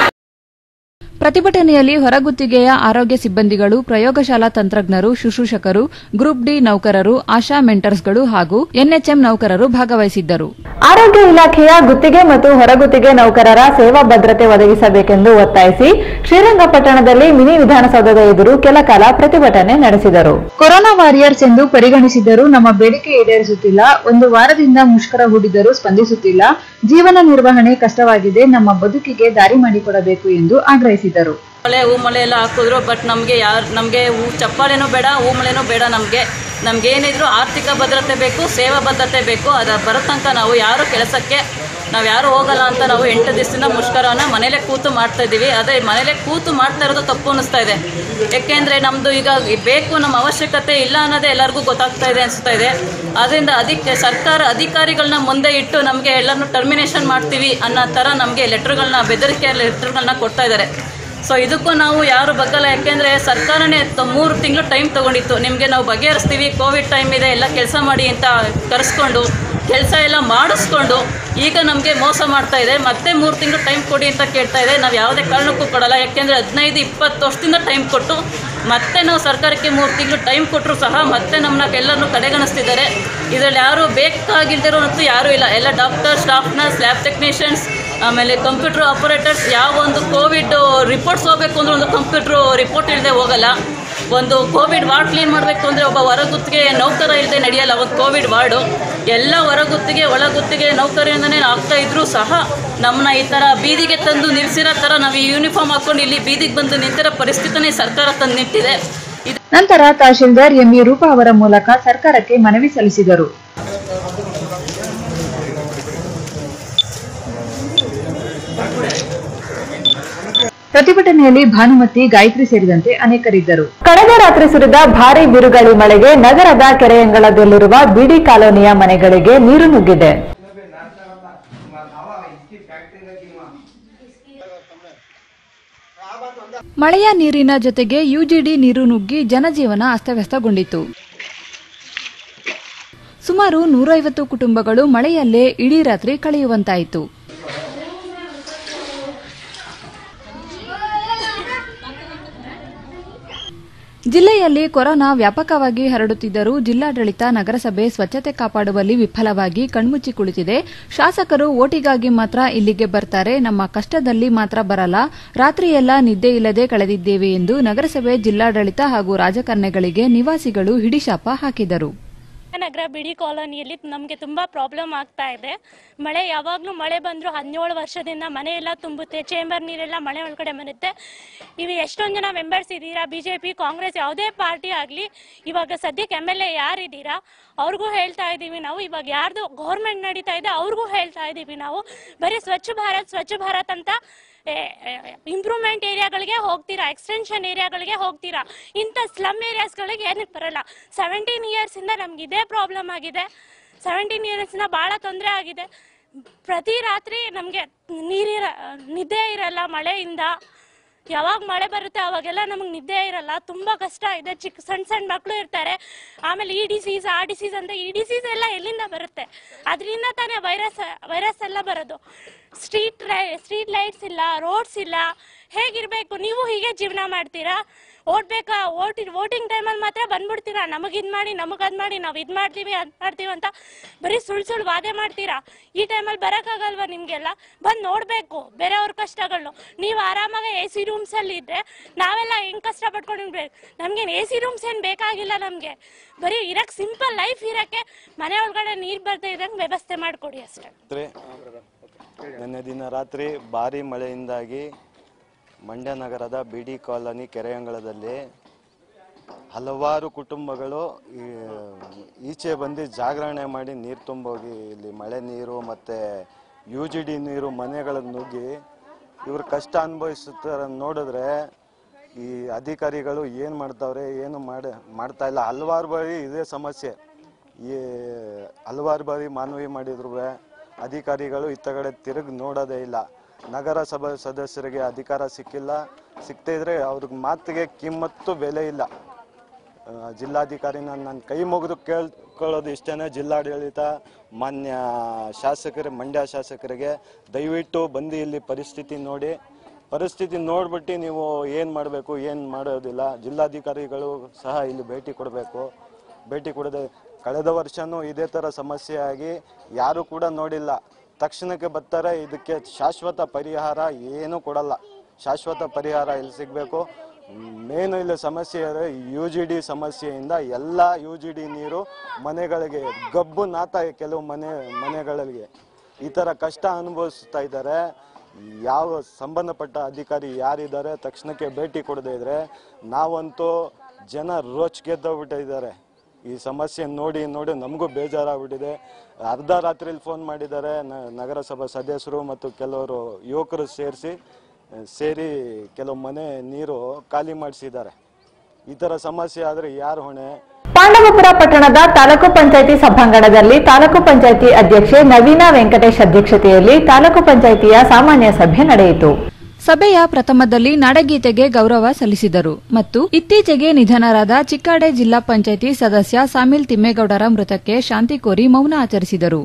ಪ್ರತಿಭಟನೆಯಲ್ಲಿ ಹೊರಗುತ್ತಿಗೆಯ ಆರೋಗ್ಯ ಸಿಬ್ಬಂದಿಗಳು ಪ್ರಯೋಗಶಾಲಾ ತಂತ್ರಜ್ಞರು ಶುಶ್ರೂಷಕರು ಗ್ರೂಪ್ ಡಿ ನೌಕರರು ಆಶಾ ಮೆಂಟರ್ಸ್ಗಳು ಹಾಗೂ ಎನ್ಎಚ್ಎಂ ನೌಕರರು ಭಾಗವಹಿಸಿದ್ದರು ಆರೋಗ್ಯ ಇಲಾಖೆಯ ಗುತ್ತಿಗೆ ಮತ್ತು ಹೊರಗುತ್ತಿಗೆ ನೌಕರರ ಸೇವಾ ಭದ್ರತೆ ಒದಗಿಸಬೇಕೆಂದು ಒತ್ತಾಯಿಸಿ ಶ್ರೀರಂಗಪಟ್ಟಣದಲ್ಲಿ ಮಿನಿ ವಿಧಾನಸೌಧದ ಎದುರು ಕೆಲ ಕಾಲ ಪ್ರತಿಭಟನೆ ನಡೆಸಿದರು ಕೊರೋನಾ ವಾರಿಯರ್ಸ್ ಎಂದು ಪರಿಗಣಿಸಿದರೂ ನಮ್ಮ ಬೇಡಿಕೆ ಈಡೇರಿಸುತ್ತಿಲ್ಲ ಒಂದು ವಾರದಿಂದ ಮುಷ್ಕರ ಹೂಡಿದರೂ ಸ್ಪಂದಿಸುತ್ತಿಲ್ಲ ಜೀವನ ನಿರ್ವಹಣೆ ಕಷ್ಟವಾಗಿದೆ ನಮ್ಮ ಬದುಕಿಗೆ ದಾರಿ ಮಾಡಿಕೊಡಬೇಕು ಎಂದು ಆಗ್ರಹಿಸಿದರು ಮಳೆ ಹೂ ಮಳೆ ಎಲ್ಲ ಹಾಕಿದ್ರು ಬಟ್ ನಮಗೆ ಯಾರು ನಮಗೆ ಹೂ ಚಪ್ಪಾಳೆನೂ ಬೇಡ ಹೂ ಮಳೆನೂ ಬೇಡ ನಮಗೆ ನಮ್ಗೆ ಏನಿದ್ರು ಆರ್ಥಿಕ ಭದ್ರತೆ ಬೇಕು ಸೇವಾ ಭದ್ರತೆ ಬೇಕು ಅದು ಬರೋ ತನಕ ನಾವು ಯಾರು ಕೆಲಸಕ್ಕೆ ನಾವು ಯಾರು ಹೋಗಲ್ಲ ಅಂತ ನಾವು ಎಂಟು ದಿವಸದಿಂದ ಮುಷ್ಕರವನ್ನ ಮನೇಲೆ ಕೂತು ಮಾಡ್ತಾ ಇದ್ದೀವಿ ಅದೇ ಮನೇಲೆ ಕೂತು ಮಾಡ್ತಾ ಇರೋದು ತಪ್ಪು ಅನ್ನಿಸ್ತಾ ಇದೆ ಯಾಕೆಂದರೆ ನಮ್ಮದು ಈಗ ಬೇಕು ನಮ್ಮ ಅವಶ್ಯಕತೆ ಇಲ್ಲ ಅನ್ನೋದೇ ಎಲ್ಲರಿಗೂ ಗೊತ್ತಾಗ್ತಾ ಇದೆ ಅನಿಸ್ತಾ ಇದೆ ಅದರಿಂದ ಅದಕ್ಕೆ ಸರ್ಕಾರ ಅಧಿಕಾರಿಗಳನ್ನ ಮುಂದೆ ಇಟ್ಟು ನಮಗೆ ಎಲ್ಲರನ್ನೂ ಟರ್ಮಿನೇಷನ್ ಮಾಡ್ತೀವಿ ಅನ್ನೋ ಥರ ನಮಗೆ ಲೆಟ್ರ್ಗಳನ್ನ ಬೆದರಿಕೆ ಲೆಟ್ರ್ಗಳನ್ನ ಕೊಡ್ತಾ ಇದ್ದಾರೆ ಸೊ ಇದಕ್ಕೂ ನಾವು ಯಾರು ಬಗ್ಗಲ್ಲ ಯಾಕೆಂದರೆ ಸರ್ಕಾರನೇ ತ- ಮೂರು ತಿಂಗಳು ಟೈಮ್ ತೊಗೊಂಡಿತ್ತು ನಿಮಗೆ ನಾವು ಬಗೆಹರಿಸ್ತೀವಿ ಕೋವಿಡ್ ಟೈಮ್ ಇದೆ ಎಲ್ಲ ಕೆಲಸ ಮಾಡಿ ಅಂತ ಕರೆಸ್ಕೊಂಡು ಕೆಲಸ ಎಲ್ಲ ಮಾಡಿಸ್ಕೊಂಡು ಈಗ ನಮಗೆ ಮೋಸ ಮಾಡ್ತಾ ಇದೆ ಮತ್ತೆ ಮೂರು ತಿಂಗಳು ಟೈಮ್ ಕೊಡಿ ಅಂತ ಕೇಳ್ತಾ ಇದೆ ನಾವು ಯಾವುದೇ ಕಾರಣಕ್ಕೂ ಕೊಡಲ್ಲ ಯಾಕೆಂದರೆ ಹದಿನೈದು ಇಪ್ಪತ್ತು ವರ್ಷದಿಂದ ಟೈಮ್ ಕೊಟ್ಟು ಮತ್ತೆ ನಾವು ಸರ್ಕಾರಕ್ಕೆ ಮೂರು ತಿಂಗಳು ಟೈಮ್ ಕೊಟ್ಟರು ಸಹ ಮತ್ತೆ ನಮ್ಮನ್ನ ಎಲ್ಲರನ್ನೂ ಕಡೆಗಣಿಸ್ತಿದ್ದಾರೆ ಇದರಲ್ಲಿ ಯಾರು ಬೇಕಾಗಿಲ್ದಿರೋ ಅಂತೂ ಯಾರೂ ಇಲ್ಲ ಎಲ್ಲ doctor staff nurse lab technicians ಆಮೇಲೆ ಕಂಪ್ಯೂಟರ್ ಆಪರೇಟರ್ಸ್ ಯಾವ ಒಂದು ಕೋವಿಡ್ ರಿಪೋರ್ಟ್ಸ್ ಹೋಗಬೇಕು ಅಂದ್ರೆ ಒಂದು ಕಂಪ್ಯೂಟ್ರು ರಿಪೋರ್ಟ್ ಇಲ್ಲದೆ ಹೋಗಲ್ಲ ಒಂದು ಕೋವಿಡ್ ವಾರ್ಡ್ ಕ್ಲೀನ್ ಮಾಡಬೇಕು ಅಂದರೆ ಒಬ್ಬ ಹೊರಗುತ್ತಿಗೆ ನೌಕರ ಇಲ್ಲದೆ ನಡೆಯಲ್ಲ ಒಂದು ಕೋವಿಡ್ ವಾರ್ಡು ಎಲ್ಲ ಹೊರಗುತ್ತಿಗೆ ಒಳಗುತ್ತಿಗೆ ನೌಕರಿಯಿಂದನೇ ಆಗ್ತಾ ಇದ್ರೂ ಸಹ ನಮ್ಮನ್ನ ಈ ಥರ ಬೀದಿಗೆ ತಂದು ನಿಲ್ಲಿಸಿರೋ ಥರ ನಾವು ಈ ಯೂನಿಫಾರ್ಮ್ ಹಾಕ್ಕೊಂಡು ಇಲ್ಲಿ ಬೀದಿಗೆ ಬಂದು ನಿಂತಿರೋ ಪರಿಸ್ಥಿತಿನೇ ಸರ್ಕಾರ ತಂದು ನಿಂತಿದೆ ಇದು ನಂತರ ತಹಶೀಲ್ದಾರ್ ಎಂಇ ರೂಪಾ ಅವರ ಮೂಲಕ ಸರ್ಕಾರಕ್ಕೆ ಮನವಿ ಸಲ್ಲಿಸಿದರು ಪ್ರತಿಭಟನೆಯಲ್ಲಿ ಭಾನುಮತಿ ಗಾಯತ್ರಿ ಸೇರಿದಂತೆ ಅನೇಕರಿದ್ದರು ಕಳೆದ ರಾತ್ರಿ ಸುರಿದ ಭಾರೀ ಬಿರುಗಾಳಿ ಮಳೆಗೆ ನಗರದ ಕೆರೆಯಂಗಳದಲ್ಲಿರುವ ಬಿಡಿ ಕಾಲೋನಿಯ ಮನೆಗಳಿಗೆ ನೀರು ನುಗ್ಗಿದೆ ಮಳೆಯ ನೀರಿನ ಜೊತೆಗೆ ಯುಜಿಡಿ ನೀರು ನುಗ್ಗಿ ಜನಜೀವನ ಅಸ್ತವ್ಯಸ್ತಗೊಂಡಿತು ಸುಮಾರು ನೂರೈವತ್ತು ಕುಟುಂಬಗಳು ಮಳೆಯಲ್ಲೇ ಇಡೀ ರಾತ್ರಿ ಕಳೆಯುವಂತಾಯಿತು ಜಿಲ್ಲೆಯಲ್ಲಿ ಕೊರೋನಾ ವ್ಯಾಪಕವಾಗಿ ಹರಡುತ್ತಿದ್ದರೂ ಜಿಲ್ಲಾಡಳಿತ ನಗರಸಭೆ ಸ್ವಚ್ಛತೆ ಕಾಪಾಡುವಲ್ಲಿ ವಿಫಲವಾಗಿ ಕಣ್ಮುಚ್ಚಿ ಕುಳಿತಿದೆ ಶಾಸಕರು ಓಟಿಗಾಗಿ ಮಾತ್ರ ಇಲ್ಲಿಗೆ ಬರ್ತಾರೆ ನಮ್ಮ ಕಷ್ಟದಲ್ಲಿ ಮಾತ್ರ ಬರಲ್ಲ ರಾತ್ರಿಯೆಲ್ಲ ನಿದ್ದೆ ಇಲ್ಲದೆ ಕಳೆದಿದ್ದೇವೆ ಎಂದು ನಗರಸಭೆ ಜಿಲ್ಲಾಡಳಿತ ಹಾಗೂ ರಾಜಕಾರಣಿಗಳಿಗೆ ನಿವಾಸಿಗಳು ಹಿಡಿಶಾಪ ಹಾಕಿದರು ನಗರ ಬಿಡಿ ಕಾಲೋನಿಯಲ್ಲಿ ನಮಗೆ ತುಂಬ ಪ್ರಾಬ್ಲಮ್ ಆಗ್ತಾ ಇದೆ ಮಳೆ ಯಾವಾಗಲೂ ಮಳೆ ಬಂದರೂ ಹದಿನೇಳು ವರ್ಷದಿಂದ ಮನೆ ಎಲ್ಲ ತುಂಬುತ್ತೆ ಚೇಂಬರ್ ನೀರೆಲ್ಲ ಮಳೆ ಒಳಗಡೆ ಬರುತ್ತೆ ಇವು ಎಷ್ಟೊಂದು ಜನ ಮೆಂಬರ್ಸ್ ಇದ್ದೀರಾ ಬಿ ಜೆ ಪಿ ಕಾಂಗ್ರೆಸ್ ಯಾವುದೇ ಪಾರ್ಟಿ ಆಗಲಿ ಇವಾಗ ಸದ್ಯಕ್ಕೆ ಎಮ್ ಎಲ್ ಎ ಯಾರಿದ್ದೀರಾ ಅವ್ರಿಗೂ ಹೇಳ್ತಾ ಇದ್ದೀವಿ ನಾವು ಇವಾಗ ಯಾರ್ದು ಗೌರ್ಮೆಂಟ್ ನಡೀತಾ ಇದೆ ಅವ್ರಿಗೂ ಹೇಳ್ತಾ ಇದ್ದೀವಿ ನಾವು ಬರೀ ಸ್ವಚ್ಛ ಭಾರತ್ ಸ್ವಚ್ಛ ಭಾರತ್ ಅಂತ ಇಂಪ್ರೂವ್ಮೆಂಟ್ ಏರಿಯಾಗಳಿಗೆ ಹೋಗ್ತೀರಾ ಎಕ್ಸ್ಟೆನ್ಷನ್ ಏರಿಯಾಗಳಿಗೆ ಹೋಗ್ತೀರಾ ಇಂಥ ಸ್ಲಮ್ ಏರಿಯಾಸ್ಗಳಿಗೆ ಏನಕ್ಕೆ ಬರಲ್ಲ ಸೆವೆಂಟೀನ್ ಇಯರ್ಸಿಂದ ನಮ್ಗೆ ಇದೇ ಪ್ರಾಬ್ಲಮ್ ಆಗಿದೆ ಸೆವೆಂಟೀನ್ ಇಯರ್ಸಿಂದ ಭಾಳ ತೊಂದರೆ ಆಗಿದೆ ಪ್ರತಿ ರಾತ್ರಿ ನಮಗೆ ನೀರಿರ ನಿದ್ದೆ ಇರಲ್ಲ ಮಳೆಯಿಂದ ಯಾವಾಗ ಮಳೆ ಬರುತ್ತೆ ಅವಾಗೆಲ್ಲ ನಮಗೆ ನಿದ್ದೆ ಇರಲ್ಲ ತುಂಬ ಕಷ್ಟ ಇದೆ ಚಿಕ್ಕ ಸಣ್ಣ ಸಣ್ಣ ಮಕ್ಕಳು ಇರ್ತಾರೆ ಆಮೇಲೆ ಈ ಡಿಸೀಸ್ ಆ ಡಿಸೀಸ್ ಅಂತ ಈ ಡಿಸೀಸ್ ಎಲ್ಲ ಎಲ್ಲಿಂದ ಬರುತ್ತೆ ಅದರಿಂದ ತಾನೇ ವೈರಸ್ ವೈರಸ್ ಎಲ್ಲ ಬರೋದು ಸ್ಟ್ರೀಟ್ ಸ್ಟ್ರೀಟ್ ಲೈಟ್ಸ್ ಇಲ್ಲ ರೋಡ್ಸ್ ಇಲ್ಲ ಹೇಗಿರಬೇಕು ನೀವು ಹೀಗೆ ಜೀವನ ಮಾಡ್ತೀರಾ ಓಡ್ಬೇಕಾ ಓಟಿ ವೋಟಿಂಗ್ ಟೈಮಲ್ಲಿ ಮಾತ್ರ ಬಂದ್ಬಿಡ್ತೀರಾ ನಮಗೆ ಇದು ಮಾಡಿ ನಮಗೆ ಅದು ಮಾಡಿ ನಾವು ಇದು ಮಾಡ್ತೀವಿ ಅದು ಮಾಡ್ತೀವಿ ಅಂತ ಬರೀ ಸುಳ್ಳು ಸುಳ್ಳು ವಾದೆ ಮಾಡ್ತೀರಾ ಈ ಟೈಮಲ್ಲಿ ಬರೋಕ್ಕಾಗಲ್ವಾ ನಿಮಗೆಲ್ಲ ಬಂದು ನೋಡಬೇಕು ಬೇರೆಯವ್ರ ಕಷ್ಟಗಳು ನೀವು ಆರಾಮಾಗಿ ಎ ಸಿ ರೂಮ್ಸಲ್ಲಿ ಇದ್ದರೆ ನಾವೆಲ್ಲ ಹೆಂಗೆ ಕಷ್ಟಪಟ್ಕೊಂಡಿರ್ಬೇಕು ನಮಗೇನು ಎ ಸಿ ರೂಮ್ಸ್ ಏನು ಬೇಕಾಗಿಲ್ಲ ನಮಗೆ ಬರೀ ಇರಕ್ಕೆ ಸಿಂಪಲ್ ಲೈಫ್ ಇರೋಕ್ಕೆ ಮನೆ ಒಳಗಡೆ ನೀರು ಬರ್ದೇ ಇದ್ದಂಗೆ ವ್ಯವಸ್ಥೆ ಮಾಡಿಕೊಡಿ ಅಷ್ಟೇ ರಾತ್ರಿ ನಿನ್ನೆ ದಿನ ರಾತ್ರಿ ಭಾರಿ ಮಳೆಯಿಂದಾಗಿ ಮಂಡ್ಯ ನಗರದ ಬಿ ಡಿ ಕಾಲೋನಿ ಕೆರೆಯಂಗಳದಲ್ಲಿ ಹಲವಾರು ಕುಟುಂಬಗಳು ಈ- ಈಚೆ ಬಂದು ಜಾಗರಣೆ ಮಾಡಿ ನೀರು ತುಂಬೋಗಿ ಇಲ್ಲಿ ಮಳೆ ನೀರು ಮತ್ತು ಯು ಜಿ ಡಿ ನೀರು ಮನೆಗಳಿಗೆ ನುಗ್ಗಿ ಇವ್ರ ಕಷ್ಟ ಅನುಭವಿಸುತ್ತಾರೆ ನೋಡಿದ್ರೆ ಈ ಅಧಿಕಾರಿಗಳು ಏನು ಮಾಡ್ತಾವ್ರೆ ಏನು ಮಾಡಿ ಮಾಡ್ತಾ ಇಲ್ಲ ಹಲವಾರು ಬಾರಿ ಇದೇ ಸಮಸ್ಯೆ ಈ ಹಲವಾರು ಬಾರಿ ಮಾನವಿ ಮಾಡಿದ್ರು ಅಧಿಕಾರಿಗಳು ಇತ್ತ ಕಡೆ ತಿರುಗಿ ನೋಡೋದೇ ಇಲ್ಲ ನಗರಸಭಾ ಸದಸ್ಯರಿಗೆ ಅಧಿಕಾರ ಸಿಕ್ಕಿಲ್ಲ ಸಿಕ್ತಾ ಇದ್ರೆ ಅವ್ರಿಗೆ ಮಾತಿಗೆ ಕಿಮ್ಮತ್ತು ಬೆಲೆ ಇಲ್ಲ ಆ, ಜಿಲ್ಲಾಧಿಕಾರಿನ ನಾನು ಕೈ ಮುಗಿದು ಕೇಳ್ಕೊಳ್ಳೋದು ಇಷ್ಟೇ ಜಿಲ್ಲಾಡಳಿತ ಮಾನ್ಯ ಶಾಸಕರು ಮಂಡ್ಯ ಶಾಸಕರಿಗೆ ದಯವಿಟ್ಟು ಬಂದು ಇಲ್ಲಿ ಪರಿಸ್ಥಿತಿ ನೋಡಿ ಪರಿಸ್ಥಿತಿ ನೋಡ್ಬಿಟ್ಟು ನೀವು ಏನು ಮಾಡಬೇಕು ಏನು ಮಾಡೋದಿಲ್ಲ ಜಿಲ್ಲಾಧಿಕಾರಿಗಳು ಸಹ ಇಲ್ಲಿ ಭೇಟಿ ಕೊಡಬೇಕು ಭೇಟಿ ಕೊಡದೆ ಕಳೆದ ವರ್ಷನೂ ಇದೇ ಥರ ಸಮಸ್ಯೆ ಆಗಿ ಯಾರು ಕೂಡ ನೋಡಿಲ್ಲ ತಕ್ಷಣಕ್ಕೆ ಬರ್ತಾರೆ ಇದಕ್ಕೆ ಶಾಶ್ವತ ಪರಿಹಾರ ಏನೂ ಕೊಡಲ್ಲ ಶಾಶ್ವತ ಪರಿಹಾರ ಇಲ್ಲಿ ಸಿಗಬೇಕು ಮೇನು ಇಲ್ಲಿ ಸಮಸ್ಯೆ ಯು ಜಿ ಡಿ ಸಮಸ್ಯೆಯಿಂದ ಎಲ್ಲ ಯು ಜಿ ಡಿ ನೀರು ಮನೆಗಳಿಗೆ ಗಬ್ಬು ನಾತ ಕೆಲವು ಮನೆ ಮನೆಗಳಿಗೆ ಈ ಥರ ಕಷ್ಟ ಅನುಭವಿಸ್ತಾ ಇದ್ದಾರೆ ಯಾವ ಸಂಬಂಧಪಟ್ಟ ಅಧಿಕಾರಿ ಯಾರಿದ್ದಾರೆ ತಕ್ಷಣಕ್ಕೆ ಭೇಟಿ ಕೊಡದೇ ಇದ್ರೆ ನಾವಂತೂ ಜನ ರೋಚ್ಗೆದ್ದೋಗ್ಬಿಟ್ಟಿದ್ದಾರೆ ಈ ಸಮಸ್ಯೆ ನೋಡಿ ನೋಡಿ ನಮಗೂ ಬೇಜಾರಾಗ್ಬಿಟ್ಟಿದೆ ಅರ್ಧ ರಾತ್ರಿಲಿ ಫೋನ್ ಮಾಡಿದ್ದಾರೆ ನ- ನಗರಸಭಾ ಸದಸ್ಯರು ಮತ್ತು ಕೆಲವರು ಯುವಕರು ಸೇರಿಸಿ ಸೇರಿ ಕೆಲವು ಮನೆ ನೀರು ಖಾಲಿ ಮಾಡಿಸಿದ್ದಾರೆ ಈ ಥರ ಸಮಸ್ಯೆ ಆದರೆ ಯಾರು ಹೊಣೆ ಪಾಂಡವಪುರ ಪಟ್ಟಣದ ತಾಲೂಕು ಪಂಚಾಯಿತಿ ಸಭಾಂಗಣದಲ್ಲಿ ತಾಲೂಕು ಪಂಚಾಯಿತಿ ಅಧ್ಯಕ್ಷೆ ನವೀನಾ ವೆಂಕಟೇಶ್ ಅಧ್ಯಕ್ಷತೆಯಲ್ಲಿ ತಾಲೂಕು ಪಂಚಾಯಿತಿಯ ಸಾಮಾನ್ಯ ಸಭೆ ನಡೆಯಿತು ಸಭೆಯ ಪ್ರಥಮದಲ್ಲಿ ನಾಡಗೀತೆಗೆ ಗೌರವ ಸಲ್ಲಿಸಿದರು ಮತ್ತು ಇತ್ತೀಚೆಗೆ ನಿಧನರಾದ ಚಿಕ್ಕಾಡೆ ಜಿಲ್ಲಾ ಪಂಚಾಯಿತಿ ಸದಸ್ಯ ಸಾಮಿಲ್ ತಿಮ್ಮೇಗೌಡರ ಮೃತಕ್ಕೆ ಶಾಂತಿ ಕೋರಿ ಮೌನ ಆಚರಿಸಿದರು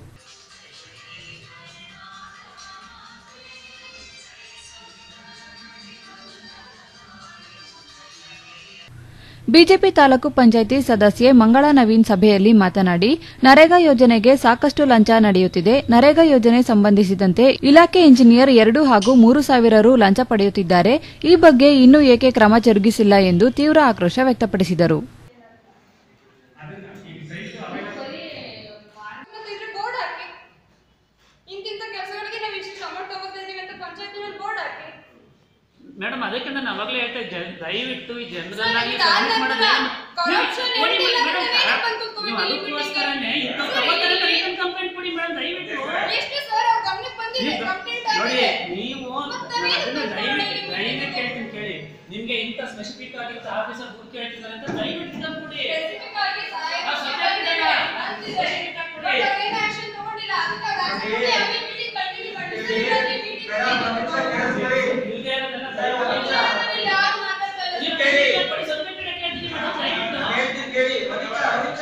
ಬಿಜೆಪಿ ತಾಲೂಕು ಪಂಚಾಯಿತಿ ಸದಸ್ಯೆ ಮಂಗಳಾ ನವೀನ್ ಸಭೆಯಲ್ಲಿ ಮಾತನಾಡಿ ನರೇಗಾ ಯೋಜನೆಗೆ ಸಾಕಷ್ಟು ಲಂಚ ನಡೆಯುತ್ತಿದೆ ನರೇಗಾ ಯೋಜನೆ ಸಂಬಂಧಿಸಿದಂತೆ ಇಲಾಖೆ ಇಂಜಿನಿಯರ್ ಎರಡು ಹಾಗೂ ಮೂರು ಸಾವಿರ ರು ಲಂಚ ಪಡೆಯುತ್ತಿದ್ದಾರೆ ಈ ಬಗ್ಗೆ ಇನ್ನೂ ಏಕೆ ಕ್ರಮ ಜರುಗಿಸಿಲ್ಲ ಎಂದು ತೀವ್ರ ಆಕ್ರೋಶ ವ್ಯಕ್ತಪಡಿಸಿದರು ಬೋರ್ಡ್ ಹಾಕಿ ಇಂತಿಂತ ಕೆಲಸಗಳಿಗೆ ನಾವು ಇಷ್ಟು ಅಮೌಂಟ್ ತಗೋತಾ ಇದೀವಿ ಅಂತ ಪಂಚಾಯತಿ ಮೇಲೆ ಬೋರ್ಡ್ ಹಾಕಿ ಮೇಡಮ್ ಅದಕ್ಕೆ ನಾನು ಅವಾಗಲೇ ಹೇಳ್ತಾ ಇದ್ದೆ ದಯವಿಟ್ಟು ಈ ಜನರಲ್ ಆಗಿ ಇದಾದ submit ಮಾಡೋದು ನಂತರ ಏನು- corruption ನೀವು ಕೊಡಿ ಏನಿಲ್ಲ ಮೇಡಮ್, ಅಂದ್ರೆ ಮೇಡಮ್, ಬಂದು ಕೂತ್ಕೊಂಡು ನೀವು ಇಲ್ಲಿ ಅದಕ್ಕೋಸ್ಕರನೇ ಇಂಥ ಸರ್, ತಗೋತಾರೆ ಇಲ್ಲಿ- written complaint ಕೊಡಿ ಮೇಡಮ್ ದಯವಿಟ್ಟು ಎಷ್ಟು ಸರ್ ಅವ್ರ ಗಮನಕ್ಕೆ ಬಂದಿದೆ ನೀವು- ಕಂಪ್ಲೇಂಟ್ ನೋಡಿ ಆಗಿದೆ ನೀವು ಮತ್ತೆ ನಾನು ಏನು ಅದನ್ನ ಬೇಕು ದಯವಿಟ್ಟು ನೋಡಿ, ದಯವಿಟ್ಟು ಹೇಳ್ತೀನಿ ಕೇಳಿ ನಿಮ್ಗೆ ಇಂಥ ಸ್ಪೆಸಿಫಿಕ್ ಆಗಿರೋ ಆಫೀಸರ್ ಗುರುತು ಹೇಳ್ತಿದ್ದಾರೆ ಅಂತ ದಯವಿಟ್ಟು ಇದನ್ನ ಕೊಡಿ Specific ಆಗಿ ಸಹಾಯ ಆ, subject ಬಂದಿದೆ, ಇದೆಯಲ್ಲ? ಬಂದಿದೆ. Specific ಆಗಿ But ಕೊಡಿ. ಅವ್ರು ಏನು action ತಗೊಂಡಿಲ್ಲ ಅದಕ್ಕೆ ಅವ್ರು action ತಗೊಂಡು ಯಾವ meeting continue ಮಾಡಿದ್ರು. ಇಲ್ಲದೆ meeting ಇಲ್ದೇ ಇರೋದೆಲ್ಲ ದಯವಿಟ್ಟು ಯಾರು ಮಾತಾಡ್ತಾ ಇಲ್ಲ ನೀವು ಸರ್. ಕೇಳಿ, ಕೊಡಿ, submit ಮಾಡಕ್ಕೆ ಹೇಳ್ತೀನಿ ಮೇಡಮ್, ದಯವಿಟ್ಟು.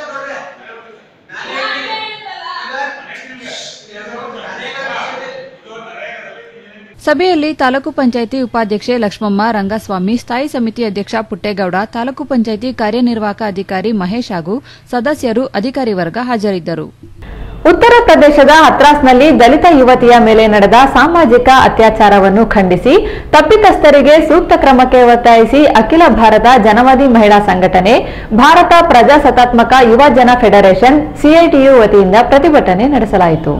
ಸಭೆಯಲ್ಲಿ ತಾಲೂಕು ಪಂಚಾಯಿತಿ ಉಪಾಧ್ಯಕ್ಷೆ ಲಕ್ಷ್ಮಮ್ಮ ರಂಗಸ್ವಾಮಿ ಸ್ಥಾಯಿ ಸಮಿತಿ ಅಧ್ಯಕ್ಷ ಪುಟ್ಟೇಗೌಡ ತಾಲೂಕು ಪಂಚಾಯಿತಿ ಕಾರ್ಯನಿರ್ವಾಹಕ ಅಧಿಕಾರಿ ಮಹೇಶ್ ಹಾಗೂ ಸದಸ್ಯರು ಅಧಿಕಾರಿ ವರ್ಗ ಹಾಜರಿದ್ದರು ಉತ್ತರ ಪ್ರದೇಶದ ಹತ್ರಾಸ್ನಲ್ಲಿ ದಲಿತ ಯುವತಿಯ ಮೇಲೆ ನಡೆದ ಸಾಮಾಜಿಕ ಅತ್ಯಾಚಾರವನ್ನು ಖಂಡಿಸಿ ತಪ್ಪಿತಸ್ಥರಿಗೆ ಸೂಕ್ತ ಕ್ರಮಕ್ಕೆ ಒತ್ತಾಯಿಸಿ ಅಖಿಲ ಭಾರತ ಜನವಾದಿ ಮಹಿಳಾ ಸಂಘಟನೆ ಭಾರತ ಪ್ರಜಾಸತ್ತಾತ್ಮಕ ಯುವ ಜನ ಫೆಡರೇಷನ್ ಸಿಐಟಿಯು ವತಿಯಿಂದ ಪ್ರತಿಭಟನೆ ನಡೆಸಲಾಯಿತು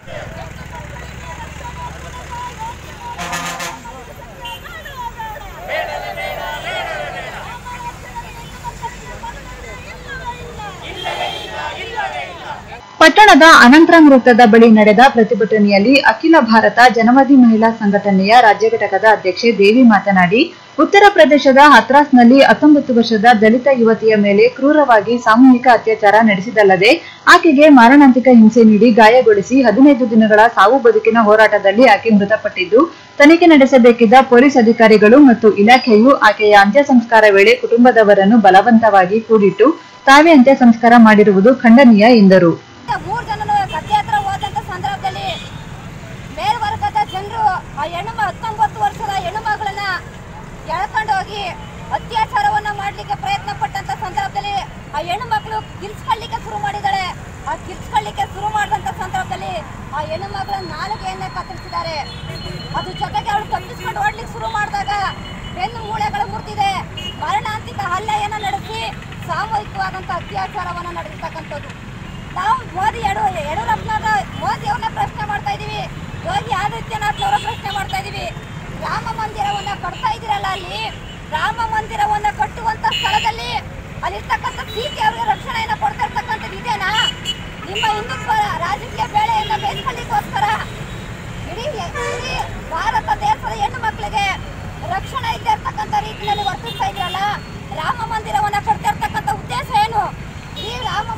ಪಟ್ಟಣದ ಅನಂತರಾಮ್ ವೃತ್ತದ ಬಳಿ ನಡೆದ ಪ್ರತಿಭಟನೆಯಲ್ಲಿ ಅಖಿಲ ಭಾರತ ಜನವಾದಿ ಮಹಿಳಾ ಸಂಘಟನೆಯ ರಾಜ್ಯ ಘಟಕದ ಅಧ್ಯಕ್ಷೆ ದೇವಿ ಮಾತನಾಡಿ ಉತ್ತರ ಪ್ರದೇಶದ ಹತ್ರಾಸ್ನಲ್ಲಿ ಹತ್ತೊಂಬತ್ತು ವರ್ಷದ ದಲಿತ ಯುವತಿಯ ಮೇಲೆ ಕ್ರೂರವಾಗಿ ಸಾಮೂಹಿಕ ಅತ್ಯಾಚಾರ ನಡೆಸಿದಲ್ಲದೆ ಆಕೆಗೆ ಮಾರಣಾಂತಿಕ ಹಿಂಸೆ ನೀಡಿ ಗಾಯಗೊಳಿಸಿ ಹದಿನೈದು ದಿನಗಳ ಸಾವು ಬದುಕಿನ ಹೋರಾಟದಲ್ಲಿ ಆಕೆ ಮೃತಪಟ್ಟಿದ್ದು ತನಿಖೆ ನಡೆಸಬೇಕಿದ್ದ ಪೊಲೀಸ್ ಅಧಿಕಾರಿಗಳು ಮತ್ತು ಇಲಾಖೆಯು ಆಕೆಯ ಅಂತ್ಯ ಸಂಸ್ಕಾರ ವೇಳೆ ಕುಟುಂಬದವರನ್ನು ಬಲವಂತವಾಗಿ ಕೂಡಿಟ್ಟು ತಾವೇ ಅಂತ್ಯ ಸಂಸ್ಕಾರ ಮಾಡಿರುವುದು ಖಂಡನೀಯ ಎಂದರು ಮೂರು ಜನನು ಗದ್ದೆ ಹತ್ರ ಹೋದಂತ ಸಂದರ್ಭದಲ್ಲಿ ಮೇಲ್ವರ್ಗದ ಜನರು ಆ ಹೆಣ್ಣು ಮ- ಹತ್ತೊಂಬತ್ತು ವರ್ಷದ ಹೆಣ್ಣು ಮಗಳನ್ನ ಎಳ್ಕೊಂಡು ಹೋಗಿ ಅತ್ಯಾಚಾರವನ್ನ ಮಾಡ್ಲಿಕ್ಕೆ ಪ್ರಯತ್ನ ಪಟ್ಟಂತ ಸಂದರ್ಭದಲ್ಲಿ ಆ ಹೆಣ್ಣು ಮಕ್ಕಳು ಕಿರ್ಚ್ಕೊಳ್ಳಿಕ್ಕೆ ಶುರು ಮಾಡಿದಾಳೆ ಆ ಕಿರ್ಚ್ಕೊಳ್ಳಿಕ್ಕೆ ಶುರು ಮಾಡಿದಂತ ಸಂದರ್ಭದಲ್ಲಿ ಆ ಹೆಣ್ಣು ಮಗಳ ನಾಲಿಗೆಯನ್ನ ಕತ್ತರಿಸಿದ್ದಾರೆ ಅದು ಜೊತೆಗೆ ಅವಳು ತಪ್ಪಿಸ್ಕೊಂಡು ಓಡ್ಲಿಕ್ಕೆ ಶುರು ಮಾಡಿದಾಗ ಬೆನ್ನು ಮೂಳೆಗಳು ಮುರಿದಿದೆ ಮರಣಾಂತಿಕ ಹಲ್ಲೆಯನ್ನ ನಡೆಸಿ ಸಾಮೂಹಿಕವಾದಂತ ಅತ್ಯಾಚಾರವನ್ನ ನಡೆಸ್ತಕ್ಕಂಥದ್ದು ನಾವು ಮೋದಿ ಯಡು ಯಡಿಯೂರಪ್ಪನವ್ರ ಮೋದಿ ಅವ್ರನ್ನ ಪ್ರಶ್ನೆ ಮಾಡ್ತಾ ಇದೀವಿ ಯೋಗಿ ಆದಿತ್ಯನಾಥ್ನವರ ಪ್ರಶ್ನೆ ಮಾಡ್ತಾ ಇದೀವಿ ರಾಮ ಮಂದಿರವನ್ನ ಕಟ್ತಾ ಇದೀರಲ್ಲ ಅಲ್ಲಿ ರಾಮ ಮಂದಿರವನ್ನ ಕಟ್ಟುವಂತ ಸ್ಥಳದಲ್ಲಿ ಅಲ್ಲಿರ್ತಕ್ಕಂಥ ಸೀತೆ ಅವರಿಗೆ ರಕ್ಷಣೆಯನ್ನ ಕೊಡ್ತಾ ಇರ್ತಕ್ಕಂಥದ್ದು ಇದೇನಾ ನಿಮ್ಮ ಹಿಂದುತ್ವ ರಾಜಕೀಯ ಬೇಳೆಯನ್ನ ಬೇಯಿಸ್ಕೊಳ್ಳಿಕ್ಕೋಸ್ಕರ ಇಡೀ ಇಡೀ ಭಾರತ ದೇಶದ ಹೆಣ್ಣು ಮಕ್ಕಳಿಗೆ ರಕ್ಷಣೆ ಇಲ್ಲದೆ ಇರ್ತಕ್ಕಂಥ ರೀತಿಯಲ್ಲಿ ವರ್ತಿಸ್ತಾ ಇದೆಯಲ್ಲ ರಾಮ ಮಂದಿರವನ್ನ ಕಟ್ತಾ ಇರ್ತಕ್ಕಂಥ ಉದ್ದೇಶ ಏನು ಈ ರಾಮ ಮಂದಿರವನ್ನ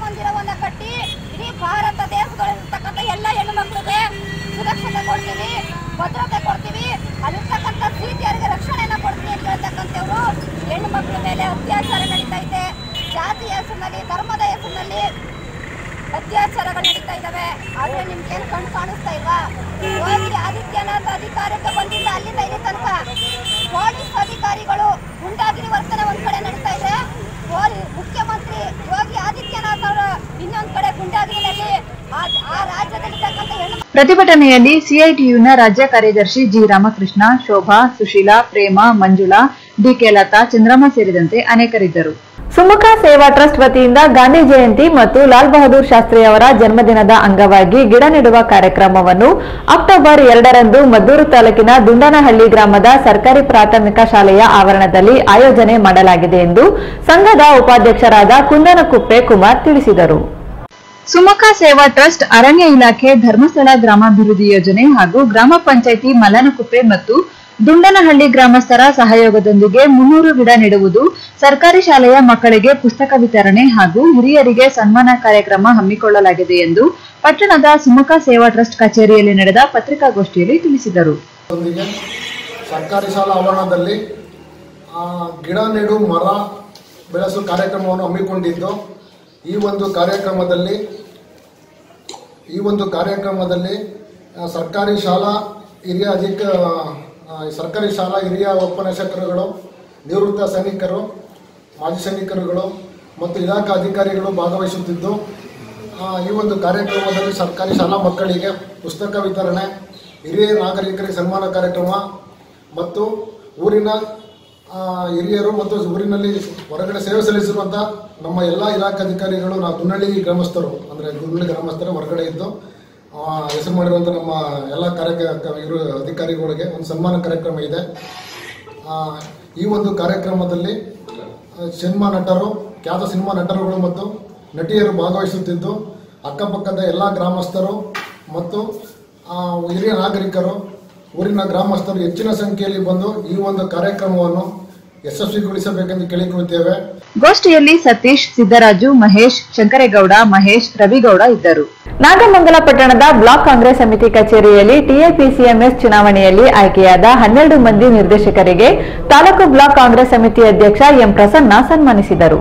ಪಕ್ಷವನ್ನ ಕಟ್ಟಿ ಇಡೀ ಭಾರತ ದೇಶದಲ್ಲಿರ್ತಕ್ಕಂಥ ಎಲ್ಲ ಹೆಣ್ಣು ಮಕ್ಕಳಿಗೆ ಸುರಕ್ಷತೆ ಕೊಡ್ತೀವಿ ಭದ್ರತೆ ಕೊಡ್ತೀವಿ ಅಲ್ಲಿರ್ತಕ್ಕಂಥ ಪ್ರೀತಿಯರಿಗೆ ರಕ್ಷಣೆಯನ್ನ ಕೊಡ್ತೀವಿ ಅಂತ ಹೇಳ್ತಕ್ಕಂಥವ್ರು ಹೆಣ್ಣು ಮಕ್ಕಳ ಮೇಲೆ ಅತ್ಯಾಚಾರ ನಡೀತಾ ಇದೆ ಜಾತಿಯ ಹೆಸರಿನಲ್ಲಿ ಧರ್ಮದ ಹೆಸರಿನಲ್ಲಿ ಅತ್ಯಾಚಾರಗಳು ನಡೀತಾ ಇದ್ದಾವೆ ಆದ್ರೆ ನಿಮ್ಗೆ ಏನು ಕಣ್ ಕಾಣಿಸ್ತಾ ಇಲ್ವಾ ಯೋಗಿ ಆದಿತ್ಯನಾಥ್ ಅಧಿಕಾರಕ್ಕೆ ಬಂದಿದ್ದ ಅಲ್ಲಿಂದ ಇಲ್ಲಿ ತನಕ ಪೊಲೀಸ್ ಅಧಿಕಾರಿಗಳು ಗುಂಡಾಗಿರಿ ವರ್ತನೆ ಒಂದ್ ಕಡೆ ನಡೀತಾ ಇದೆ ಪೊಲೀಸ್ ಮುಖ್ಯಮಂತ್ರಿ ಯೋಗಿ ಆದಿತ್ಯನಾಥ್ ಅವರ ಇನ್ನೊಂದ್ ಕಡೆ ಗುಂಡಾಗಿರಿನಲ್ಲಿ ಆ ಆ ರಾಜ್ಯದಲ್ಲಿರ್ತಕ್ಕಂಥ ಹೆಣ್ಣು ಪ್ರತಿಭಟನೆಯಲ್ಲಿ ಸಿಐಟಿಯುನ ರಾಜ್ಯ ಕಾರ್ಯದರ್ಶಿ ಜಿ ರಾಮಕೃಷ್ಣ ಶೋಭಾ ಸುಶೀಲಾ ಪ್ರೇಮ ಮಂಜುಳಾ ಡಿಕೆ ಲತಾ ಚಂದ್ರಮ್ಮ ಸೇರಿದಂತೆ ಅನೇಕರಿದ್ದರು ಸುಮುಖ ಸೇವಾ ಟ್ರಸ್ಟ್ ವತಿಯಿಂದ ಗಾಂಧಿ ಜಯಂತಿ ಮತ್ತು ಲಾಲ್ ಬಹದ್ದೂರ್ ಶಾಸ್ತ್ರಿ ಅವರ ಜನ್ಮದಿನದ ಅಂಗವಾಗಿ ಗಿಡ ನೆಡುವ ಕಾರ್ಯಕ್ರಮವನ್ನು ಅಕ್ಟೋಬರ್ ಎರಡರಂದು ಮದ್ದೂರು ತಾಲೂಕಿನ ದುಂಡನಹಳ್ಳಿ ಗ್ರಾಮದ ಸರ್ಕಾರಿ ಪ್ರಾಥಮಿಕ ಶಾಲೆಯ ಆವರಣದಲ್ಲಿ ಆಯೋಜನೆ ಮಾಡಲಾಗಿದೆ ಎಂದು ಸಂಘದ ಉಪಾಧ್ಯಕ್ಷರಾದ ಕುಂದನಕುಪ್ಪೆ ಕುಮಾರ್ ತಿಳಿಸಿದರು ಸುಮುಖ ಸೇವಾ ಟ್ರಸ್ಟ್ ಅರಣ್ಯ ಇಲಾಖೆ ಧರ್ಮಸ್ಥಳ ಗ್ರಾಮಾಭಿವೃದ್ಧಿ ಯೋಜನೆ ಹಾಗೂ ಗ್ರಾಮ ಪಂಚಾಯಿತಿ ಮಲ್ಲನಕುಪ್ಪೆ ಮತ್ತು ದುಂಡನಹಳ್ಳಿ ಗ್ರಾಮಸ್ಥರ ಸಹಯೋಗದೊಂದಿಗೆ ಮುನ್ನೂರು ಗಿಡ ನೆಡುವುದು ಸರ್ಕಾರಿ ಶಾಲೆಯ ಮಕ್ಕಳಿಗೆ ಪುಸ್ತಕ ವಿತರಣೆ ಹಾಗೂ ಹಿರಿಯರಿಗೆ ಸನ್ಮಾನ ಕಾರ್ಯಕ್ರಮ ಹಮ್ಮಿಕೊಳ್ಳಲಾಗಿದೆ ಎಂದು ಪಟ್ಟಣದ ಸುಮುಖ ಸೇವಾ ಟ್ರಸ್ಟ್ ಕಚೇರಿಯಲ್ಲಿ ನಡೆದ ಪತ್ರಿಕಾಗೋಷ್ಠಿಯಲ್ಲಿ ತಿಳಿಸಿದರು ಒಂದಿಗೆ ಸರ್ಕಾರಿ ಶಾಲಾ ಆವರಣದಲ್ಲಿ ಆ, ಗಿಡ ನೆಡು ಮರ ಬೆಳೆಸೋ ಕಾರ್ಯಕ್ರಮವನ್ನು ಹಮ್ಮಿಕೊಂಡಿದ್ದು ಈ ಒಂದು ಕಾರ್ಯಕ್ರಮದಲ್ಲಿ ಈ ಒಂದು ಕಾರ್ಯಕ್ರಮದಲ್ಲಿ ಆ, ಸರ್ಕಾರಿ ಶಾಲಾ ಹಿರಿಯ ಅಧಿಕ ಆ, ಸರ್ಕಾರಿ ಶಾಲಾ ಹಿರಿಯ ಉಪನ್ಯಾಸಕರುಗಳು ನಿವೃತ್ತ ಸೈನಿಕರು ಮಾಜಿ ಸೈನಿಕರುಗಳು ಮತ್ತು ಇಲಾಖಾ ಅಧಿಕಾರಿಗಳು ಭಾಗವಹಿಸುತ್ತಿದ್ದು ಆ, ಈ ಒಂದು ಕಾರ್ಯಕ್ರಮದಲ್ಲಿ ಸರ್ಕಾರಿ ಶಾಲಾ ಮಕ್ಕಳಿಗೆ ಪುಸ್ತಕ ವಿತರಣೆ ಹಿರಿಯ ನಾಗರಿಕರಿಗೆ ಸನ್ಮಾನ ಕಾರ್ಯಕ್ರಮ ಮತ್ತು ಊರಿನ ಆ, ಹಿರಿಯರು ಮತ್ತು ಊರಿನಲ್ಲಿ ಹೊರಗಡೆ ಸೇವೆ ಸಲ್ಲಿಸಿರುವಂಥ ನಮ್ಮ ಎಲ್ಲ ಇಲಾಖಾ ಅಧಿಕಾರಿಗಳು ನಾವು ದುನ್ನಳ್ಳಿ ಗ್ರಾಮಸ್ಥರು ಅಂದರೆ ದುನ್ನಳ್ಳಿ ಗ್ರಾಮಸ್ಥರು ಹೊರಗಡೆ ಇದ್ದು ಆ, ಹೆಸರು ಮಾಡಿರುವಂಥ ನಮ್ಮ ಎಲ್ಲ ಕಾರ್ಯ ಇವರು ಅಧಿಕಾರಿಗಳಿಗೆ ಒಂದು ಸನ್ಮಾನ ಕಾರ್ಯಕ್ರಮ ಇದೆ ಆ, ಈ ಒಂದು ಕಾರ್ಯಕ್ರಮದಲ್ಲಿ ಆ, ಸಿನಿಮಾ ನಟರು ಖ್ಯಾತ ಸಿನಿಮಾ ನಟರುಗಳು ಮತ್ತು ನಟಿಯರು ಭಾಗವಹಿಸುತ್ತಿದ್ದು ಅಕ್ಕಪಕ್ಕದ ಎಲ್ಲ ಗ್ರಾಮಸ್ಥರು ಮತ್ತು ಆ, ಹಿರಿಯ ನಾಗರಿಕರು ಊರಿನ ಗ್ರಾಮಸ್ಥರು ಹೆಚ್ಚಿನ ಸಂಖ್ಯೆಯಲ್ಲಿ ಬಂದು ಈ ಒಂದು ಕಾರ್ಯಕ್ರಮವನ್ನು ಯಶಸ್ವಿಗೊಳಿಸಬೇಕೆಂದು ಕೇಳಿಕೊಳ್ಳುತ್ತೇವೆ ಗೋಷ್ಠಿಯಲ್ಲಿ ಸತೀಶ್ ಸಿದ್ದರಾಜು ಮಹೇಶ್ ಶಂಕರೇಗೌಡ ಮಹೇಶ್ ರವಿಗೌಡ ಇದ್ದರು ನಾಗಮಂಗಲ ಪಟ್ಟಣದ ಬ್ಲಾಕ್ ಕಾಂಗ್ರೆಸ್ ಸಮಿತಿ ಕಚೇರಿಯಲ್ಲಿ ಟಿಎಪಿಸಿಎಂಎಸ್ ಚುನಾವಣೆಯಲ್ಲಿ ಆಯ್ಕೆಯಾದ ಹನ್ನೆರಡು ಮಂದಿ ನಿರ್ದೇಶಕರಿಗೆ ತಾಲೂಕು ಬ್ಲಾಕ್ ಕಾಂಗ್ರೆಸ್ ಸಮಿತಿ ಅಧ್ಯಕ್ಷ ಎಂ ಪ್ರಸನ್ನ ಸನ್ಮಾನಿಸಿದರು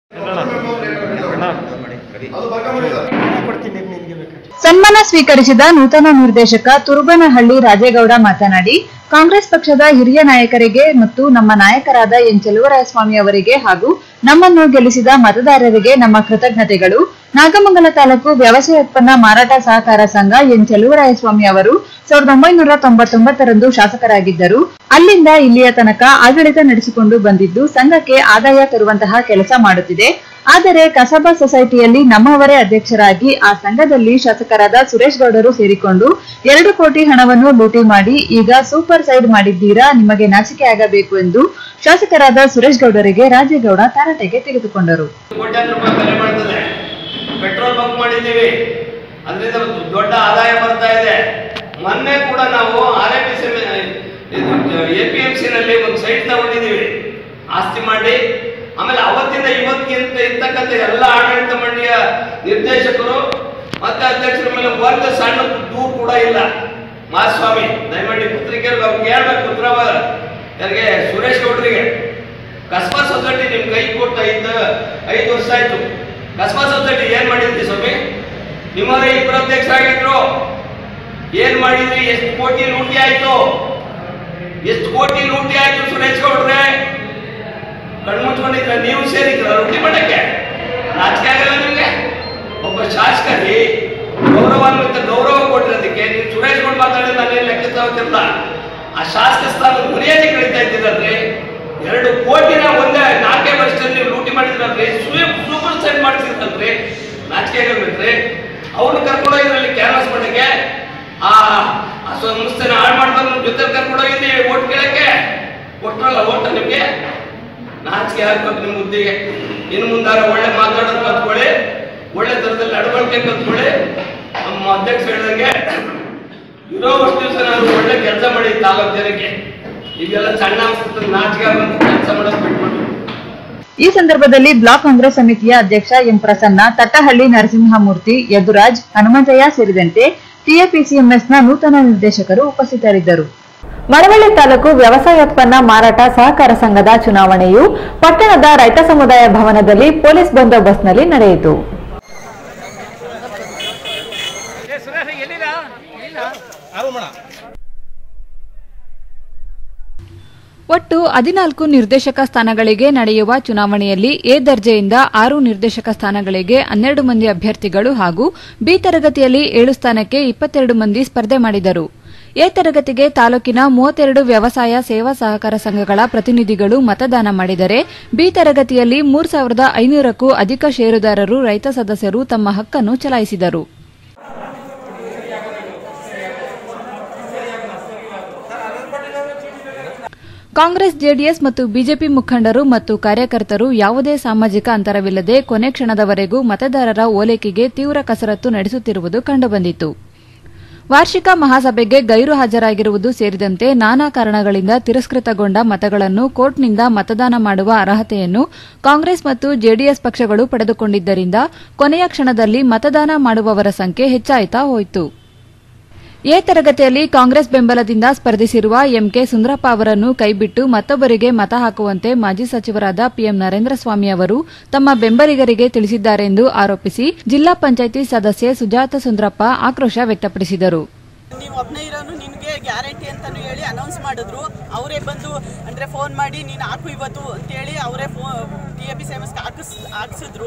ಸನ್ಮಾನ ಸ್ವೀಕರಿಸಿದ ನೂತನ ನಿರ್ದೇಶಕ ತುರುಬನಹಳ್ಳಿ ರಾಜೇಗೌಡ ಮಾತನಾಡಿ ಕಾಂಗ್ರೆಸ್ ಪಕ್ಷದ ಹಿರಿಯ ನಾಯಕರಿಗೆ ಮತ್ತು ನಮ್ಮ ನಾಯಕರಾದ ಎನ್ ಚೆಲುವರಾಯಸ್ವಾಮಿ ಅವರಿಗೆ ಹಾಗೂ ನಮ್ಮನ್ನು ಗೆಲ್ಲಿಸಿದ ಮತದಾರರಿಗೆ ನಮ್ಮ ಕೃತಜ್ಞತೆಗಳು ನಾಗಮಂಗಲ ತಾಲೂಕು ವ್ಯವಸಾಯ ಉತ್ಪನ್ನ ಮಾರಾಟ ಸಹಕಾರ ಸಂಘ ಎನ್ ಚೆಲುವರಾಯಸ್ವಾಮಿ ಅವರು ಸಾವಿರದ ಒಂಬೈನೂರ ತೊಂಬತ್ತೊಂಬತ್ತರಂದು ಶಾಸಕರಾಗಿದ್ದರು ಅಲ್ಲಿಂದ ಇಲ್ಲಿಯ ತನಕ ಆಡಳಿತ ನಡೆಸಿಕೊಂಡು ಬಂದಿದ್ದು ಸಂಘಕ್ಕೆ ಆದಾಯ ತರುವಂತಹ ಕೆಲಸ ಮಾಡುತ್ತಿದೆ ಆದರೆ ಕಸಬಾ ಸೊಸೈಟಿಯಲ್ಲಿ ನಮ್ಮವರೇ ಅಧ್ಯಕ್ಷರಾಗಿ ಆ ಸಂಘದಲ್ಲಿ ಶಾಸಕರಾದ ಸುರೇಶ್ ಗೌಡರು ಸೇರಿಕೊಂಡು ಎರಡು ಕೋಟಿ ಹಣವನ್ನು ಲೂಟಿ ಮಾಡಿ ಈಗ ಸೂಪರ್ ಸೈಡ್ ಮಾಡಿದ್ದೀರಾ ನಿಮಗೆ ನಾಚಿಕೆ ಆಗಬೇಕು ಎಂದು ಶಾಸಕರಾದ ಸುರೇಶ್ ಗೌಡರಿಗೆ ರಾಜೇಗೌಡ ತಾರಾಟೆಗೆ ತೆಗೆದುಕೊಂಡರು ಕೋಟ್ಯಾಂತರ ರೂಪಾಯಿ ಬೆಲೆ ಮಾಡ್ತದೆ ಪೆಟ್ರೋಲ್ ಬಂಕ್ ಮಾಡಿದ್ದೀವಿ ಅದರಿಂದ ದೊಡ್ಡ ಆದಾಯ ಬರ್ತಾ ಇದೆ ಮೊನ್ನೆ ಕೂಡ ನಾವು R A P C A P M ನಲ್ಲಿ ಒಂದು ಸೈಟ್ ತಗೊಂಡಿದ್ದೀವಿ ಆಸ್ತಿ ಮಾಡಿ ಆಮೇಲೆ ಅವತ್ತಿಂದ ಇವತ್ತಿಗಿಂತ ಇರ್ತಕ್ಕಂಥ ಎಲ್ಲ ಆಡಳಿತ ಮಂಡಳಿಯ ನಿರ್ದೇಶಕರು ಮತ್ತೆ ಅಧ್ಯಕ್ಷರ ಮೇಲೆ ಒಂದು ಸಣ್ಣ ದೂರು ಕೂಡ ಇಲ್ಲ ಮಾಸ್ವಾಮಿ ದಯಮಾಡಿ ಪತ್ರಿಕೆಯಲ್ಲಿ ಅವ್ರಿಗೆ ಹೇಳ್ಬೇಕು ಉತ್ತರ ಯಾರಿಗೆ ಸುರೇಶ್ ಗೌಡ್ರಿಗೆ ಕಸ್ಬಾ ಸೊಸೈಟಿ ನಿಮ್ ಕೈ ಕೊಟ್ಟು ಐದು ಐದು ವರ್ಷ ಆಯ್ತು ಕಸ್ಬಾ ಸೊಸೈಟಿ ಏನ್ ಮಾಡಿದ್ರಿ ಸ್ವಾಮಿ ನಿಮ್ಮವರೇ ಇಬ್ಬರು ಅಧ್ಯಕ್ಷರಾಗಿದ್ರು ಏನ್ ಮಾಡಿದ್ರಿ ಎಷ್ಟು ಕೋಟಿ ಲೂಟಿ ಆಯ್ತು ಎಷ್ಟು ಕೋಟಿ ಲೂಟಿ ಆಯ್ತು ಸುರೇಶ್ ಗೌಡ್ರೆ ಕಣ್ಮುಚ್ಕೊಂಡಿದ್ರ ನೀವು ಸೇರಿದ್ರ ಲೂಟಿ ಮಾಡಕ್ಕೆ ನಾಚಿಕೆ ಆಗಲ್ಲ ನಿಮ್ಗೆ ಒಬ್ಬ ಶಾಸಕರಿ ಗೌರವಾನ್ವಿತ ಗೌರವ ಕೊಟ್ಟಿರೋದಕ್ಕೆ ನೀವು ಸುರೇಶ್ ಗೌಡ್ ಮಾತಾಡಿದ್ರೆ ನಾನೇನು ಲೆಕ್ಕ ತಗೋತಿಲ್ಲ ಆ ಶಾಸಕ ಸ್ಥಾನ ಮರ್ಯಾದೆ ಕಳೀತಾ ಇದ್ದೀರಲ್ರಿ ಎರಡು ಕೋಟಿನ ಒಂದೇ ನಾಲ್ಕೇ ವರ್ಷದಲ್ಲಿ ನೀವು ಲೂಟಿ ಮಾಡಿದ್ರಲ್ರಿ ಸೂಪರ್ ಸೈಡ್ ಮಾಡಿಸಿದ್ರಲ್ರಿ ನಾಚಿಕೆ ಆಗಲ್ರಿ ಅವ್ರನ್ನ ಕರ್ಕೊಂಡೋಗಿದ್ರಲ್ಲಿ ಕ್ಯಾನ್ವಾಸ್ ಮಾಡಕ್ಕೆ ಆ ಆ ಸಂಸ್ಥೆನ ಹಾಳು ಮಾಡ್ಕೊಂಡು ನಮ್ಮ ಜೊತೆ ಕರ್ಕೊಂಡೋಗಿದ್ದೀವಿ ಓಟ್ ಕೇಳಕ್ಕೆ ಕೊಟ್ರಲ್ಲ ಓಟ್ ನಿಮ್ಗೆ ನಾಚಿಕೆ ಆಗ್ಬೇಕು ನಿಮ್ಮ ಬುದ್ಧಿಗೆ ಇನ್ನು ಮುಂದಾರ ಒಳ್ಳೆ ಮಾತಾಡೋದು ಕಲ್ತ್ಕೊಳ್ಳಿ ಒಳ್ಳೆ ತರದಲ್ಲಿ ನಡವಳಿಕೆ ಕಲ್ತ್ಕೊಳ್ಳಿ ನಮ್ಮ ಅಧ್ಯಕ್ಷ ಹೇಳಿದಂಗೆ ಇರೋವಷ್ಟು ದಿವಸ ನಾನು ಒಳ್ಳೆ ಕೆಲಸ ಮಾಡಿ ತಾಲೂಕು ಜನಕ್ಕೆ ಇವೆಲ್ಲ ಸಣ್ಣ ಪುಟ್ಟ ನಾಚಿಕೆ ಆಗುವಂತ ಕೆಲಸ ಮಾಡೋದು ಬಿಟ್ಬಿಟ್ಟು ಈ ಸಂದರ್ಭದಲ್ಲಿ ಬ್ಲಾಕ್ ಕಾಂಗ್ರೆಸ್ ಸಮಿತಿಯ ಅಧ್ಯಕ್ಷ ಎಂ ಪ್ರಸನ್ನ ತಟ್ಟಹಳ್ಳಿ ನರಸಿಂಹಮೂರ್ತಿ ಯದುರಾಜ್ ಹನುಮಂತಯ್ಯ ಸೇರಿದಂತೆ ಟಿಎಪಿಸಿಎಂಎಸ್ನ ನೂತನ ನಿರ್ದೇಶಕರು ಉಪಸ್ಥಿತರಿದ್ದರು ಮಳವಳ್ಳಿ ತಾಲೂಕು ವ್ಯವಸಾಯೋತ್ಪನ್ನ ಮಾರಾಟ ಸಹಕಾರ ಸಂಘದ ಚುನಾವಣೆಯು ಪಟ್ಟಣದ ರೈತ ಸಮುದಾಯ ಭವನದಲ್ಲಿ ಪೊಲೀಸ್ ಬಂದೋಬಸ್ತ್ನಲ್ಲಿ ನಡೆಯಿತು ಒಟ್ಟು ಹದಿನಾಲ್ಕು ನಿರ್ದೇಶಕ ಸ್ಥಾನಗಳಿಗೆ ನಡೆಯುವ ಚುನಾವಣೆಯಲ್ಲಿ ಎ ದರ್ಜೆಯಿಂದ ಆರು ನಿರ್ದೇಶಕ ಸ್ಥಾನಗಳಿಗೆ ಹನ್ನೆರಡು ಮಂದಿ ಅಭ್ಯರ್ಥಿಗಳು ಹಾಗೂ ಬಿ ತರಗತಿಯಲ್ಲಿ ಏಳು ಸ್ಥಾನಕ್ಕೆ ಇಪ್ಪತ್ತೆರಡು ಮಂದಿ ಸ್ಪರ್ಧೆ ಮಾಡಿದರು ಎ ತರಗತಿಗೆ ತಾಲೂಕಿನ ಮೂವತ್ತೆರಡು ವ್ಯವಸಾಯ ಸೇವಾ ಸಹಕಾರ ಸಂಘಗಳ ಪ್ರತಿನಿಧಿಗಳು ಮತದಾನ ಮಾಡಿದರೆ ಬಿ ತರಗತಿಯಲ್ಲಿ ಮೂರು ಸಾವಿರದ ಐನೂರಕ್ಕೂ ಅಧಿಕ ಷೇರುದಾರರು ರೈತ ಸದಸ್ಯರು ತಮ್ಮ ಹಕ್ಕನ್ನು ಚಲಾಯಿಸಿದರು ಕಾಂಗ್ರೆಸ್ ಜೆಡಿಎಸ್ ಮತ್ತು ಬಿಜೆಪಿ ಮುಖಂಡರು ಮತ್ತು ಕಾರ್ಯಕರ್ತರು ಯಾವುದೇ ಸಾಮಾಜಿಕ ಅಂತರವಿಲ್ಲದೆ ಕೊನೆ ಕ್ಷಣದವರೆಗೂ ಮತದಾರರ ಓಲೈಕೆಗೆ ತೀವ್ರ ಕಸರತ್ತು ನಡೆಸುತ್ತಿರುವುದು ಕಂಡುಬಂದಿತು ವಾರ್ಷಿಕ ಮಹಾಸಭೆಗೆ ಗೈರು ಹಾಜರಾಗಿರುವುದು ಸೇರಿದಂತೆ ನಾನಾ ಕಾರಣಗಳಿಂದ ತಿರಸ್ಕೃತಗೊಂಡ ಮತಗಳನ್ನು ಕೋರ್ಟ್ನಿಂದ ಮತದಾನ ಮಾಡುವ ಅರ್ಹತೆಯನ್ನು ಕಾಂಗ್ರೆಸ್ ಮತ್ತು ಜೆಡಿಎಸ್ ಪಕ್ಷಗಳು ಪಡೆದುಕೊಂಡಿದ್ದರಿಂದ ಕೊನೆಯ ಕ್ಷಣದಲ್ಲಿ ಮತದಾನ ಮಾಡುವವರ ಸಂಖ್ಯೆ ಹೆಚ್ಚಾಯ್ತಾ ಹೋಯಿತು ಎ ತರಗತಿಯಲ್ಲಿ ಕಾಂಗ್ರೆಸ್ ಬೆಂಬಲದಿಂದ ಸ್ಪರ್ಧಿಸಿರುವ ಎಂಕೆ ಸುಂದರಪ್ಪ ಅವರನ್ನು ಕೈಬಿಟ್ಟು ಮತ್ತೊಬ್ಬರಿಗೆ ಮತ ಹಾಕುವಂತೆ ಮಾಜಿ ಸಚಿವರಾದ ಪಿಎಂ ನರೇಂದ್ರ ಸ್ವಾಮಿ ಅವರು ತಮ್ಮ ಬೆಂಬಲಿಗರಿಗೆ ತಿಳಿಸಿದ್ದಾರೆಂದು ಆರೋಪಿಸಿ ಜಿಲ್ಲಾ ಪಂಚಾಯಿತಿ ಸದಸ್ಯೆ ಸುಜಾತ ಸುಂದರಪ್ಪ ಆಕ್ರೋಶ ವ್ಯಕ್ತಪಡಿಸಿದರು ನೀವು ಒಬ್ಬನೇ ಇರೋನು ನಿನಗೆ ಗ್ಯಾರಂಟಿ ಅಂತಾನು ಹೇಳಿ ಅನೌನ್ಸ್ ಮಾಡಿದ್ರು ಅವರೇ ಬಂದು ಅಂದರೆ ಫೋನ್ ಮಾಡಿ ನೀನು ಹಾಕು ಇವತ್ತು ಅಂತೇಳಿ ಅವರೇ ಫೋ ಟಿ ಎ ಪಿ ಸೇವಸ್ಗೆ ಹಾಕಿಸ್ ಹಾಕ್ಸಿದ್ರು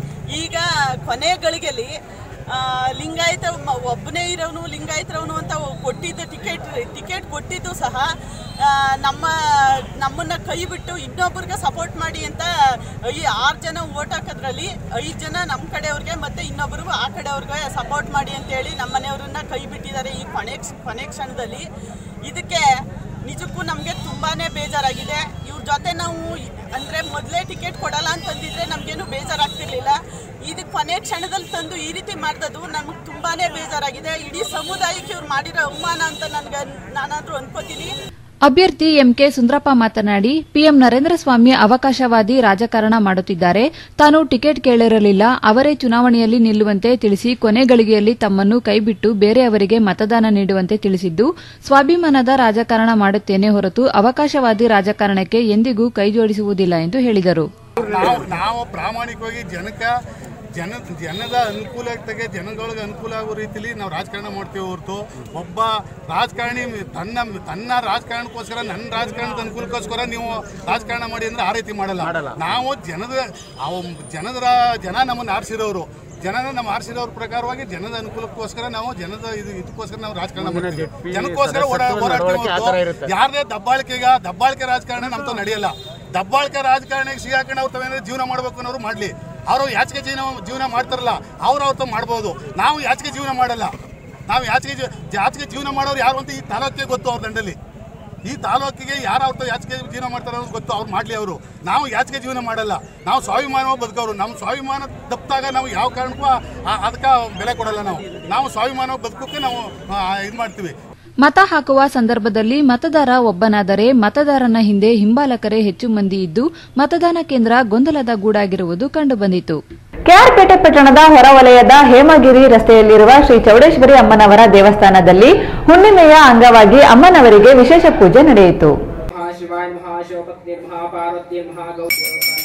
ಈಗ ಕೊನೆ ಗಳಿಗೆಯಲ್ಲಿ ಆ, ಲಿಂಗಾಯತ ಮ- ಒಬ್ಬನೇ ಇರೋನು ಲಿಂಗಾಯತರವನು ಅಂತ ಕೊಟ್ಟಿದ್ದು ಟಿಕೆಟ್ ಟಿಕೆಟ್ ಕೊಟ್ಟಿದ್ದು ಸಹ ಆ, ನಮ್ಮ ನಮ್ಮನ್ನ ಕೈ ಬಿಟ್ಟು ಇನ್ನೊಬ್ರಿಗೆ ಸಪೋರ್ಟ್ ಮಾಡಿ ಅಂತ ಈ ಆರು ಜನ ಓಟ್ ಹಾಕೋದ್ರಲ್ಲಿ ಐದು ಜನ ನಮ್ಮ ಕಡೆಯವ್ರಿಗೆ ಮತ್ತೆ ಇನ್ನೊಬ್ರಿಗೂ ಆ ಕಡೆಯವ್ರಿಗೆ ಸಪೋರ್ಟ್ ಮಾಡಿ ಅಂತೇಳಿ ನಮ್ಮ ಮನೆಯವ್ರನ್ನ ಕೈ ಬಿಟ್ಟಿದ್ದಾರೆ ಈ ಕೊನೆ ಕೊನೆ ಕ್ಷಣದಲ್ಲಿ ಇದಕ್ಕೆ ನಿಜಕ್ಕೂ ನಮಗೆ ತುಂಬಾನೇ ಬೇಜಾರಾಗಿದೆ ಇವ್ರ ಜೊತೆ ನಾವು ಅಂದರೆ ಮೊದಲೇ ಟಿಕೆಟ್ ಕೊಡಲ್ಲ ಅಂತಂದಿದ್ರೆ ನಮಗೇನು ಬೇಜಾರಾಗ್ತಿರ್ಲಿಲ್ಲ ಇದಕ್ಕೆ ಕೊನೆ ಕ್ಷಣದಲ್ಲಿ ತಂದು ಈ ರೀತಿ ಮಾಡ್ದದು ನಮಗೆ ತುಂಬಾನೇ ಬೇಜಾರಾಗಿದೆ ಇಡೀ ಸಮುದಾಯಕ್ಕೆ ಇವ್ರು ಮಾಡಿರೋ ಅವಮಾನ ಅಂತ ನನಗೆ ನಾನಾದರೂ ಅನ್ಕೋತೀನಿ ಅಭ್ಯರ್ಥಿ ಎಂಕೆ ಸುಂದರಪ್ಪ ಮಾತನಾಡಿ ಪಿಎಂ ನರೇಂದ್ರ ಸ್ವಾಮಿ ಅವಕಾಶವಾದಿ ರಾಜಕಾರಣ ಮಾಡುತ್ತಿದ್ದಾರೆ ತಾನು ಟಿಕೆಟ್ ಕೇಳಿರಲಿಲ್ಲ ಅವರೇ ಚುನಾವಣೆಯಲ್ಲಿ ನಿಲ್ಲುವಂತೆ ತಿಳಿಸಿ ಕೊನೆ ಗಳಿಗೆಯಲ್ಲಿ ತಮ್ಮನ್ನು ಕೈಬಿಟ್ಟು ಬೇರೆಯವರಿಗೆ ಮತದಾನ ನೀಡುವಂತೆ ತಿಳಿಸಿದ್ದು ಸ್ವಾಭಿಮಾನದ ರಾಜಕಾರಣ ಮಾಡುತ್ತೇನೆ ಹೊರತು ಅವಕಾಶವಾದಿ ರಾಜಕಾರಣಕ್ಕೆ ಎಂದಿಗೂ ಕೈಜೋಡಿಸುವುದಿಲ್ಲ ಎಂದು ಹೇಳಿದರು ನಾವು ನಾವು ಪ್ರಾಮಾಣಿಕವಾಗಿ ಜನಕ್ಕೆ ಜನ ಜನದ ಅನುಕೂಲತೆಗೆ ಜನಗಳಿಗೆ ಅನುಕೂಲ ಆಗೋ ರೀತಿಲಿ ನಾವು ರಾಜಕಾರಣ ಮಾಡ್ತೀವಿ ಹೊರತು ಒಬ್ಬ ರಾಜಕಾರಣಿ ತನ್ನ ತನ್ನ ರಾಜಕಾರಣಕ್ಕೋಸ್ಕರ ನನ್ನ ರಾಜಕಾರಣದ ಅನುಕೂಲಕ್ಕೋಸ್ಕರ ನೀವು ರಾಜಕಾರಣ ಮಾಡಿ ಅಂದ್ರೆ ಆ ರೀತಿ ಮಾಡಲ್ಲ ನಾವು ಜನದ ಅವ ಜನದ ರಾ- ಜನ ನಮ್ಮನ್ನು ಆರಿಸಿರೋರು ಜನನ ನಮ್ಮ ಆರಿಸಿರೋರ ಪ್ರಕಾರವಾಗಿ ಜನದ ಅನುಕೂಲಕ್ಕೋಸ್ಕರ ನಾವು ಜನದ ಇದು ಇದಕ್ಕೋಸ್ಕರ ನಾವು ರಾಜಕಾರಣ ಮಾಡ್ತೀವಿ ಜನಕ್ಕೋಸ್ಕರ ಓಡಾ- ಓಡಾಡ್ತೀವಿ ಹೊರ್ತು ಯಾರದೇ ದಬ್ಬಾಳಿಕೆಗ ದಬ್ಬಾಳಿಕೆ ರಾಜಕಾರಣ ನಮ್ದು ನಡೆಯಲ್ಲ ದಬ್ಬಾಳಿಕೆ ರಾಜಕಾರಣಿಗೆ ಸಿಗಾಕೊಂಡು ಅವ್ರು ತಾವೇನಾದ್ರು ಜೀವನ ಮಾಡ್ಬೇಕು ಅನ್ನೋರು ಮಾಡಲಿ ಅವರು ಯಾಚಿಗೆ ಜೀವನ ಜೀವನ ಮಾಡ್ತಾರಲ್ಲ ಅವ್ರು ಅವ್ರ ತಾವು ಮಾಡ್ಬೋದು ನಾವು ಯಾಚಿಗೆ ಜೀವನ ಮಾಡಲ್ಲ ನಾವು ಯಾಚಿಗೆ ಜೀವ- ಯಾಚಿಗೆ ಜೀವನ ಮಾಡೋರು ಯಾರು ಅಂತ ಈ ತಾಲೂಕಿಗೆ ಗೊತ್ತು ಅವ್ರ ದಂಡಲ್ಲಿ ಈ ತಾಲೂಕಿಗೆ ಯಾರು ಅವ್ರ ತಾವು ಯಾಚಿಗೆ ಜೀವನ ಮಾಡ್ತಾರೆ ಅನ್ನೋದು ಗೊತ್ತು ಅವ್ರು ಮಾಡಲಿ ಅವರು ನಾವು ಯಾಚಿಗೆ ಜೀವನ ಮಾಡಲ್ಲ ನಾವು ಸ್ವಾಭಿಮಾನವಾಗಿ ಬದುಕೋರು ನಮ್ಮ ಸ್ವಾಭಿಮಾನ ತಪ್ಪಿದಾಗ ನಾವು ಯಾವ ಕಾರಣಕ್ಕೂ ಅದಕ್ಕೆ ಬೆಲೆ ಕೊಡಲ್ಲ ನಾವು ನಾವು ಸ್ವಾಭಿಮಾನವಾಗಿ ಬದುಕೋಕೆ ನಾವು ಇದು ಮಾಡ್ತೀವಿ ಮತ ಹಾಕುವ ಸಂದರ್ಭದಲ್ಲಿ ಮತದಾರ ಒಬ್ಬನಾದರೆ ಮತದಾರನ ಹಿಂದೆ ಹಿಂಬಾಲಕರೇ ಹೆಚ್ಚು ಮಂದಿ ಇದ್ದು ಮತದಾನ ಕೇಂದ್ರ ಗೊಂದಲದ ಗೂಡಾಗಿರುವುದು ಕಂಡುಬಂದಿತು ಕೆಆರ್ಪೇಟೆ ಪಟ್ಟಣದ ಹೊರವಲಯದ ಹೇಮಗಿರಿ ರಸ್ತೆಯಲ್ಲಿರುವ ಶ್ರೀ ಚೌಡೇಶ್ವರಿ ಅಮ್ಮನವರ ದೇವಸ್ಥಾನದಲ್ಲಿ ಹುಣ್ಣಿಮೆಯ ಅಂಗವಾಗಿ ಅಮ್ಮನವರಿಗೆ ವಿಶೇಷ ಪೂಜೆ ನಡೆಯಿತು महाशिवाय महाशोपत्नि महापार्वती महागौरी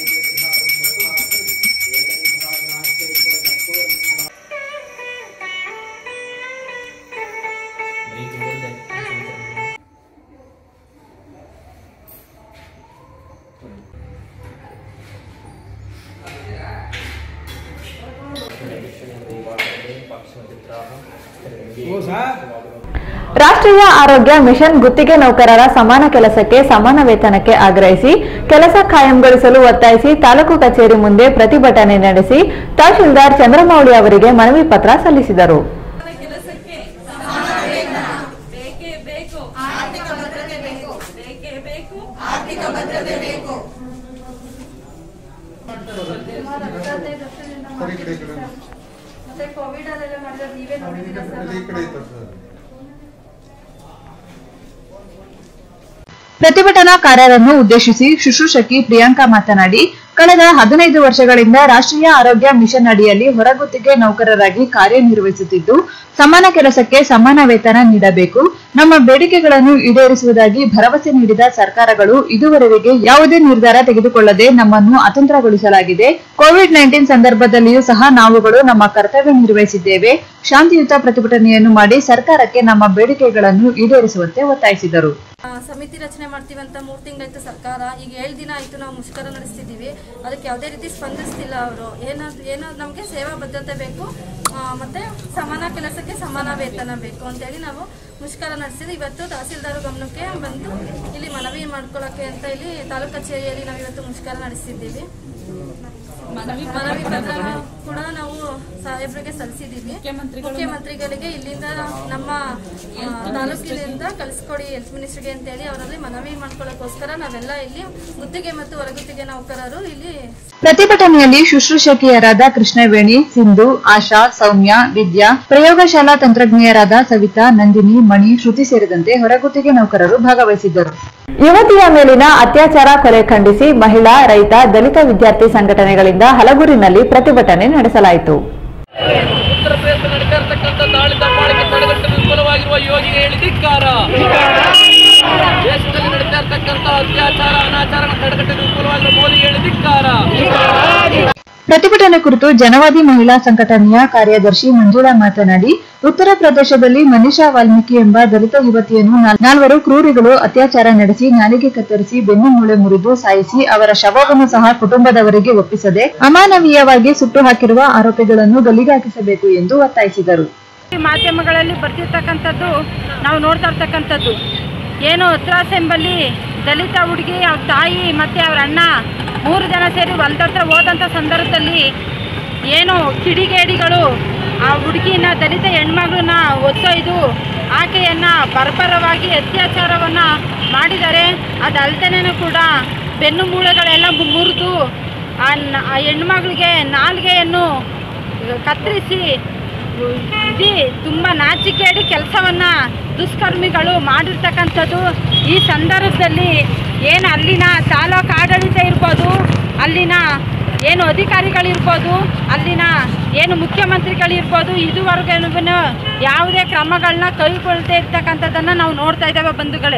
ರಾಷ್ಟ್ರೀಯ ಆರೋಗ್ಯ ಮಿಷನ್ ಗುತ್ತಿಗೆ ನೌಕರರ ಸಮಾನ ಕೆಲಸಕ್ಕೆ ಸಮಾನ ವೇತನಕ್ಕೆ ಆಗ್ರಹಿಸಿ ಕೆಲಸ ಕಾಯಂಗೊಳಿಸಲು ಒತ್ತಾಯಿಸಿ ತಾಲೂಕು ಕಚೇರಿ ಮುಂದೆ ಪ್ರತಿಭಟನೆ ನಡೆಸಿ ತಹಶೀಲ್ದಾರ್ ಚಂದ್ರಮೌಳಿ ಅವರಿಗೆ ಮನವಿ ಪತ್ರ ಸಲ್ಲಿಸಿದರು ಬೇಕೇ ಬೇಕು ಆರ್ಥಿಕ ಭದ್ರತೆ ಬೇಕು ಬೇಕೇ ಬೇಕು ಆರ್ಥಿಕ ಭದ್ರತೆ ಬೇಕು ಮತ್ತೆ ಕೋವಿಡ್ ಅಲ್ಲೆಲ್ಲ ಮಾಡಿದ್ರೆ ನೀವೇ ನೋಡಿದ್ದೀರಾ ಸರ್ ಪ್ರತಿಭಟನಾಕಾರರನ್ನು ಉದ್ದೇಶಿಸಿ ಶುಶ್ರೂಷಕಿ ಪ್ರಿಯಾಂಕಾ ಮಾತನಾಡಿ ಕಳೆದ ಹದಿನೈದು ವರ್ಷಗಳಿಂದ ರಾಷ್ಟ್ರೀಯ ಆರೋಗ್ಯ ಮಿಷನ್ ಅಡಿಯಲ್ಲಿ ಹೊರಗುತ್ತಿಗೆ ನೌಕರರಾಗಿ ಕಾರ್ಯನಿರ್ವಹಿಸುತ್ತಿದ್ದು ಸಮಾನ ಕೆಲಸಕ್ಕೆ ಸಮಾನ ವೇತನ ನೀಡಬೇಕು ನಮ್ಮ ಬೇಡಿಕೆಗಳನ್ನು ಈಡೇರಿಸುವುದಾಗಿ ಭರವಸೆ ನೀಡಿದ ಸರ್ಕಾರಗಳು ಇದುವರೆಗೆ ಯಾವುದೇ ನಿರ್ಧಾರ ತೆಗೆದುಕೊಳ್ಳದೆ ನಮ್ಮನ್ನು ಅತಂತ್ರಗೊಳಿಸಲಾಗಿದೆ ಕೋವಿಡ್ ನೈನ್ಟೀನ್ ಸಂದರ್ಭದಲ್ಲಿಯೂ ಸಹ ನಾವುಗಳು ನಮ್ಮ ಕರ್ತವ್ಯ ನಿರ್ವಹಿಸಿದ್ದೇವೆ ಶಾಂತಿಯುತ ಪ್ರತಿಭಟನೆಯನ್ನು ಮಾಡಿ ಸರ್ಕಾರಕ್ಕೆ ನಮ್ಮ ಬೇಡಿಕೆಗಳನ್ನು ಈಡೇರಿಸುವಂತೆ ಒತ್ತಾಯಿಸಿದರು ಆ, ಸಮಿತಿ ರಚನೆ ಮಾಡ್ತೀವಿ ಅಂತ ಮೂರು ತಿಂಗಳಾಯ್ತು ಸರ್ಕಾರ ಈಗ ಏಳು ದಿನ ಆಯಿತು ನಾವು ಮುಷ್ಕರ ನಡೆಸ್ತಿದ್ದೀವಿ ಅದಕ್ಕೆ ಯಾವುದೇ ರೀತಿ ಸ್ಪಂದಿಸ್ತಿಲ್ಲ ಅವರು ಏನಾದ್ರು ಏನೋ ನಮಗೆ ಸೇವಾ ಬದ್ಧತೆ ಬೇಕು ಆ, ಮತ್ತೆ ಸಮಾನ ಕೆಲಸಕ್ಕೆ ಸಮಾನ ವೇತನ ಬೇಕು ಅಂತೇಳಿ ನಾವು ಮುಷ್ಕರ ನಡೆಸಿದ್ವಿ ಇವತ್ತು ತಹಸೀಲ್ದಾರ್ ಗಮನಕ್ಕೆ ಬಂದು ಇಲ್ಲಿ ಮನವಿ ಮಾಡ್ಕೊಳ್ಳೋಕ್ಕೆ ಅಂತ ಇಲ್ಲಿ ತಾಲೂಕು ಕಚೇರಿಯಲ್ಲಿ ನಾವು ಇವತ್ತು ಮುಷ್ಕರ ನಡೆಸಿದ್ದೀವಿ ಮನವಿ ಪತ್ರ ಕೂಡ ನಾವು ಸಾಹೇಬ್ರಿಗೆ ಸಲ್ಲಿಸಿದ್ದೀವಿ ಮುಖ್ಯಮಂತ್ರಿಗಳಿಗೆ ಇಲ್ಲಿಂದ ನಮ್ಮ ಆ, ತಾಲೂಕಿನಿಂದ ಕಳಿಸ್ಕೊಡಿ ಹೆಲ್ತ್ ಮಿನಿಸ್ಟರ್ಗೆ ಅಂತೇಳಿ ಅವರಲ್ಲಿ ಮನವಿ ಮಾಡ್ಕೊಳ್ಳೋಕ್ಕೋಸ್ಕರ ನಾವೆಲ್ಲ ಇಲ್ಲಿ ಗುತ್ತಿಗೆ ಮತ್ತು ಹೊರಗುತ್ತಿಗೆ ನೌಕರರು ಇಲ್ಲಿ ಪ್ರತಿಭಟನೆಯಲ್ಲಿ ಶುಶ್ರೂಷಕಿಯರಾದ ಕೃಷ್ಣವೇಣಿ ಸಿಂಧು ಆಶಾ ಸೌಮ್ಯ ವಿದ್ಯಾ ಪ್ರಯೋಗಶಾಲಾ ತಂತ್ರಜ್ಞೆಯರಾದ ಸವಿತಾ ನಂದಿನಿ ಮಣಿ ಶ್ರುತಿ ಸೇರಿದಂತೆ ಹೊರಗುತ್ತಿಗೆ ನೌಕರರು ಭಾಗವಹಿಸಿದ್ದರು ಯುವತಿಯ ಮೇಲಿನ ಅತ್ಯಾಚಾರ ಕೊಲೆ ಖಂಡಿಸಿ ಮಹಿಳಾ ರೈತ ದಲಿತ ವಿದ್ಯಾರ್ಥಿ ಸಂಘಟನೆಗಳಿಂದ ಹಲಗೂರಿನಲ್ಲಿ ಪ್ರತಿಭಟನೆ ನಡೆಸಲಾಯಿತು ಉತ್ತರ ಪ್ರದೇಶ ನಡೀತಾ ಇರ್ತಕ್ಕಂಥ ದಾಳಿ ದಬ್ಬಾಳಿಕೆ ತಡೆಗಟ್ಟಲು ವಿಫಲವಾಗಿರುವ ಯೋಗಿಗೆ ಹೇಳಿ ಧಿಕ್ಕಾರ ದೇಶದಲ್ಲಿ ನಡೀತಾ ಇರ್ತಕ್ಕಂಥ ಅತ್ಯಾಚಾರ ಅನಾಚಾರ ತಡೆಗಟ್ಟಲು ವಿಫಲವಾಗಿರುವ ಮೋದಿಗೆ ಹೇಳಿ ಧಿಕ್ಕಾರ ಪ್ರತಿಭಟನೆ ಕುರಿತು ಜನವಾದಿ ಮಹಿಳಾ ಸಂಘಟನೆಯ ಕಾರ್ಯದರ್ಶಿ ಮಂಜುಳಾ ಮಾತನಾಡಿ ಉತ್ತರ ಪ್ರದೇಶದಲ್ಲಿ ಮನೀಷಾ ವಾಲ್ಮೀಕಿ ಎಂಬ ದಲಿತ ಯುವತಿಯನ್ನು ನಾಲ್- ನಾಲ್ವರು ಕ್ರೂರಿಗಳು ಅತ್ಯಾಚಾರ ನಡೆಸಿ ನಾಲಿಗೆ ಕತ್ತರಿಸಿ ಬೆನ್ನು ಮೂಳೆ ಮುರಿದು ಸಾಯಿಸಿ ಅವರ ಶವವನ್ನು ಸಹ ಕುಟುಂಬದವರಿಗೆ ಒಪ್ಪಿಸದೆ ಅಮಾನವೀಯವಾಗಿ ಸುಟ್ಟು ಹಾಕಿರುವ ಆರೋಪಿಗಳನ್ನು ಗಲ್ಲಿಗಾಕಿಸಬೇಕು ಎಂದು ಒತ್ತಾಯಿಸಿದರು ಮಾಧ್ಯಮಗಳಲ್ಲಿ ಬರ್ತಿರ್ತಕ್ಕಂಥದ್ದು ನಾವು ನೋಡ್ತಾ ಇರ್ತಕ್ಕಂಥದ್ದು ಏನು ಉತ್ತರಾಸ ಎಂಬಲ್ಲಿ ದಲಿತ ಹುಡುಗಿ ಅವ್ರ ತಾಯಿ ಮತ್ತು ಅವ್ರ ಅಣ್ಣ ಮೂರು ಜನ ಸೇರಿ ಹೊಲ್ದ ಹತ್ರ ಹೋದಂಥ ಸಂದರ್ಭದಲ್ಲಿ ಏನು ಕಿಡಿಗೇಡಿಗಳು ಆ ಹುಡುಗಿನ ದಲಿತ ಹೆಣ್ಮಗಳನ್ನ ಒತ್ತೊಯ್ದು ಆಕೆಯನ್ನು ಬರ್ಬರವಾಗಿ ಅತ್ಯಾಚಾರವನ್ನು ಮಾಡಿದ್ದಾರೆ ಅದಲ್ದೇನೆ ಕೂಡ ಬೆನ್ನು ಮೂಳೆಗಳೆಲ್ಲ ಮುರಿದು ಆ ನ- ಆ ಹೆಣ್ಮಗಳಿಗೆ ನಾಲ್ಗೆಯನ್ನು ಕತ್ತರಿಸಿ ಇದು ತುಂಬ ನಾಚಿಕೆಡಿ ಕೆಲಸವನ್ನ ದುಷ್ಕರ್ಮಿಗಳು ಮಾಡಿರ್ತಕ್ಕಂಥದ್ದು ಈ ಸಂದರ್ಭದಲ್ಲಿ ಏನು ಅಲ್ಲಿನ ತಾಲೂಕು ಆಡಳಿತ ಇರ್ಬೋದು ಅಲ್ಲಿನ ಏನು ಅಧಿಕಾರಿಗಳಿರ್ಬೋದು ಅಲ್ಲಿನ ಏನು ಮುಖ್ಯಮಂತ್ರಿಗಳಿರ್ಬೋದು ಇದುವರೆಗೂ ಯಾವುದೇ ಕ್ರಮಗಳನ್ನ ಕೈಗೊಳ್ಳದೆ ಇರ್ತಕ್ಕಂಥದ್ದನ್ನು ನಾವು ನೋಡ್ತಾ ಇದ್ದೇವೆ ಬಂಧುಗಳೇ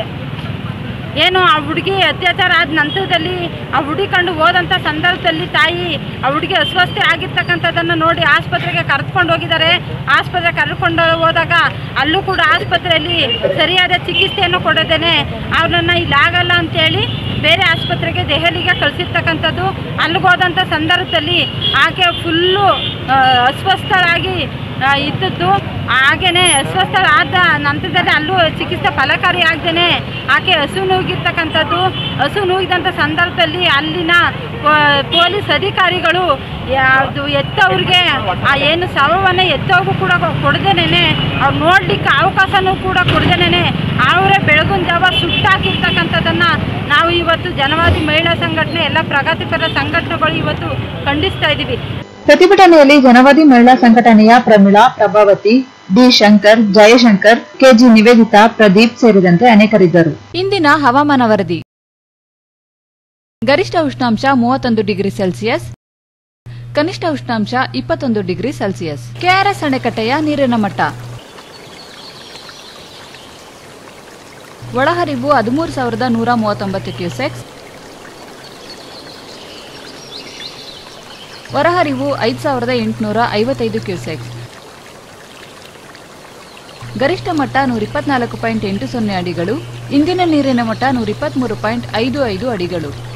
ಏನು ಆ ಹುಡುಗಿ ಅತ್ಯಾಚಾರ ಆದ ನಂತರದಲ್ಲಿ ಆ ಹುಡುಕೊಂಡು ಹೋದಂಥ ಸಂದರ್ಭದಲ್ಲಿ ತಾಯಿ ಆ ಹುಡುಗಿ ಅಸ್ವಸ್ಥೆ ಆಗಿರ್ತಕ್ಕಂಥದ್ದನ್ನು ನೋಡಿ ಆಸ್ಪತ್ರೆಗೆ ಕರೆದುಕೊಂಡು ಹೋಗಿದ್ದಾರೆ ಆಸ್ಪತ್ರೆ ಕರೆದುಕೊಂಡು ಹೋದಾಗ ಅಲ್ಲೂ ಕೂಡ ಆಸ್ಪತ್ರೆಯಲ್ಲಿ ಸರಿಯಾದ ಚಿಕಿತ್ಸೆಯನ್ನು ಕೊಡದೇನೆ ಅವ್ರನ್ನ ಇಲ್ಲಿ ಆಗಲ್ಲ ಅಂತೇಳಿ ಬೇರೆ ಆಸ್ಪತ್ರೆಗೆ ದೆಹಲಿಗೆ ಕಳಿಸಿರ್ತಕ್ಕಂಥದ್ದು ಅಲ್ಲಿಗೆ ಹೋದಂಥ ಸಂದರ್ಭದಲ್ಲಿ ಆಕೆ ಫುಲ್ಲು ಅಸ್ವಸ್ಥಳಾಗಿ ಆ, ಇದ್ದದ್ದು ಹಾಗೇನೆ ಅಸ್ವಸ್ಥರಾದ ನಂತರದಲ್ಲಿ ಅಲ್ಲೂ ಚಿಕಿತ್ಸೆ ಫಲಕಾರಿ ಆಗದೇನೆ ಆಕೆ ಹಸು ನೂಗಿರ್ತಕ್ಕಂಥದ್ದು ಹಸು ನೂಗಿದಂಥ ಸಂದರ್ಭದಲ್ಲಿ ಅಲ್ಲಿನ ಪೊ- ಪೊಲೀಸ್ ಅಧಿಕಾರಿಗಳು ಯಾವುದು ಎತ್ತವ್ರಿಗೆ ಆ ಏನು ಶವವನ್ನು ಎತ್ತವ್ರಿಗೂ ಕೂಡ ಕೊಡದೇನೆ ಅವ್ರು ನೋಡ್ಲಿಕ್ಕೆ ಅವಕಾಶನೂ ಕೂಡ ಕೊಡದೇನೆ ಅವರೇ ಬೆಳಗಿನ ಜಾವ ಸುಟ್ಟಾಕಿರ್ತಕ್ಕಂಥದ್ದನ್ನು ನಾವು ಇವತ್ತು ಜನವಾದಿ ಮಹಿಳಾ ಸಂಘಟನೆ ಎಲ್ಲ ಪ್ರಗತಿಪರ ಸಂಘಟನೆಗಳು ಇವತ್ತು ಖಂಡಿಸ್ತಾ ಇದ್ದೀವಿ ಪ್ರತಿಭಟನೆಯಲ್ಲಿ ಜನವಾದಿ ಮಹಿಳಾ ಸಂಘಟನೆಯ ಪ್ರಮಿಳಾ ಪ್ರಭಾವತಿ ಡಿ ಶಂಕರ್ ಜಯಶಂಕರ್ ಕೆಜಿ ನಿವೇದಿತಾ ಪ್ರದೀಪ್ ಸೇರಿದಂತೆ ಅನೇಕರಿದ್ದರು ಇಂದಿನ ಹವಾಮಾನ ವರದಿ ಗರಿಷ್ಠ ಉಷ್ಣಾಂಶ ಮೂವತ್ತೊಂದು ಡಿಗ್ರಿ ಸೆಲ್ಸಿಯಸ್ ಕನಿಷ್ಠ ಉಷ್ಣಾಂಶ ಇಪ್ಪತ್ತೊಂದು ಡಿಗ್ರಿ ಸೆಲ್ಸಿಯಸ್ ಕೆಆರ್ಎಸ್ ಅಣೆಕಟ್ಟೆಯ ನೀರಿನ ಮಟ್ಟ ಒಳಹರಿವು ಹದಿಮೂರು ಸಾವಿರದ ನೂರ ಮೂವತ್ತೊಂಬತ್ತು ಕ್ಯೂಸೆಕ್ಸ್ ಹೊರಹರಿವು ಐದು ಸಾವಿರದ ಎಂಟುನೂರ ಐವತ್ತೈದು ಕ್ಯೂಸೆಕ್ಸ್ ಗರಿಷ್ಠ ಮಟ್ಟ ನೂರ ಇಪ್ಪತ್ನಾಲ್ಕು ಪಾಯಿಂಟ್ ಎಂಟು ಸೊನ್ನೆ ಅಡಿಗಳು ಇಂದಿನ ನೀರಿನ ಮಟ್ಟ ನೂರ ಇಪ್ಪತ್ಮೂರು ಪಾಯಿಂಟ್ ಐದು ಐದು ಅಡಿಗಳು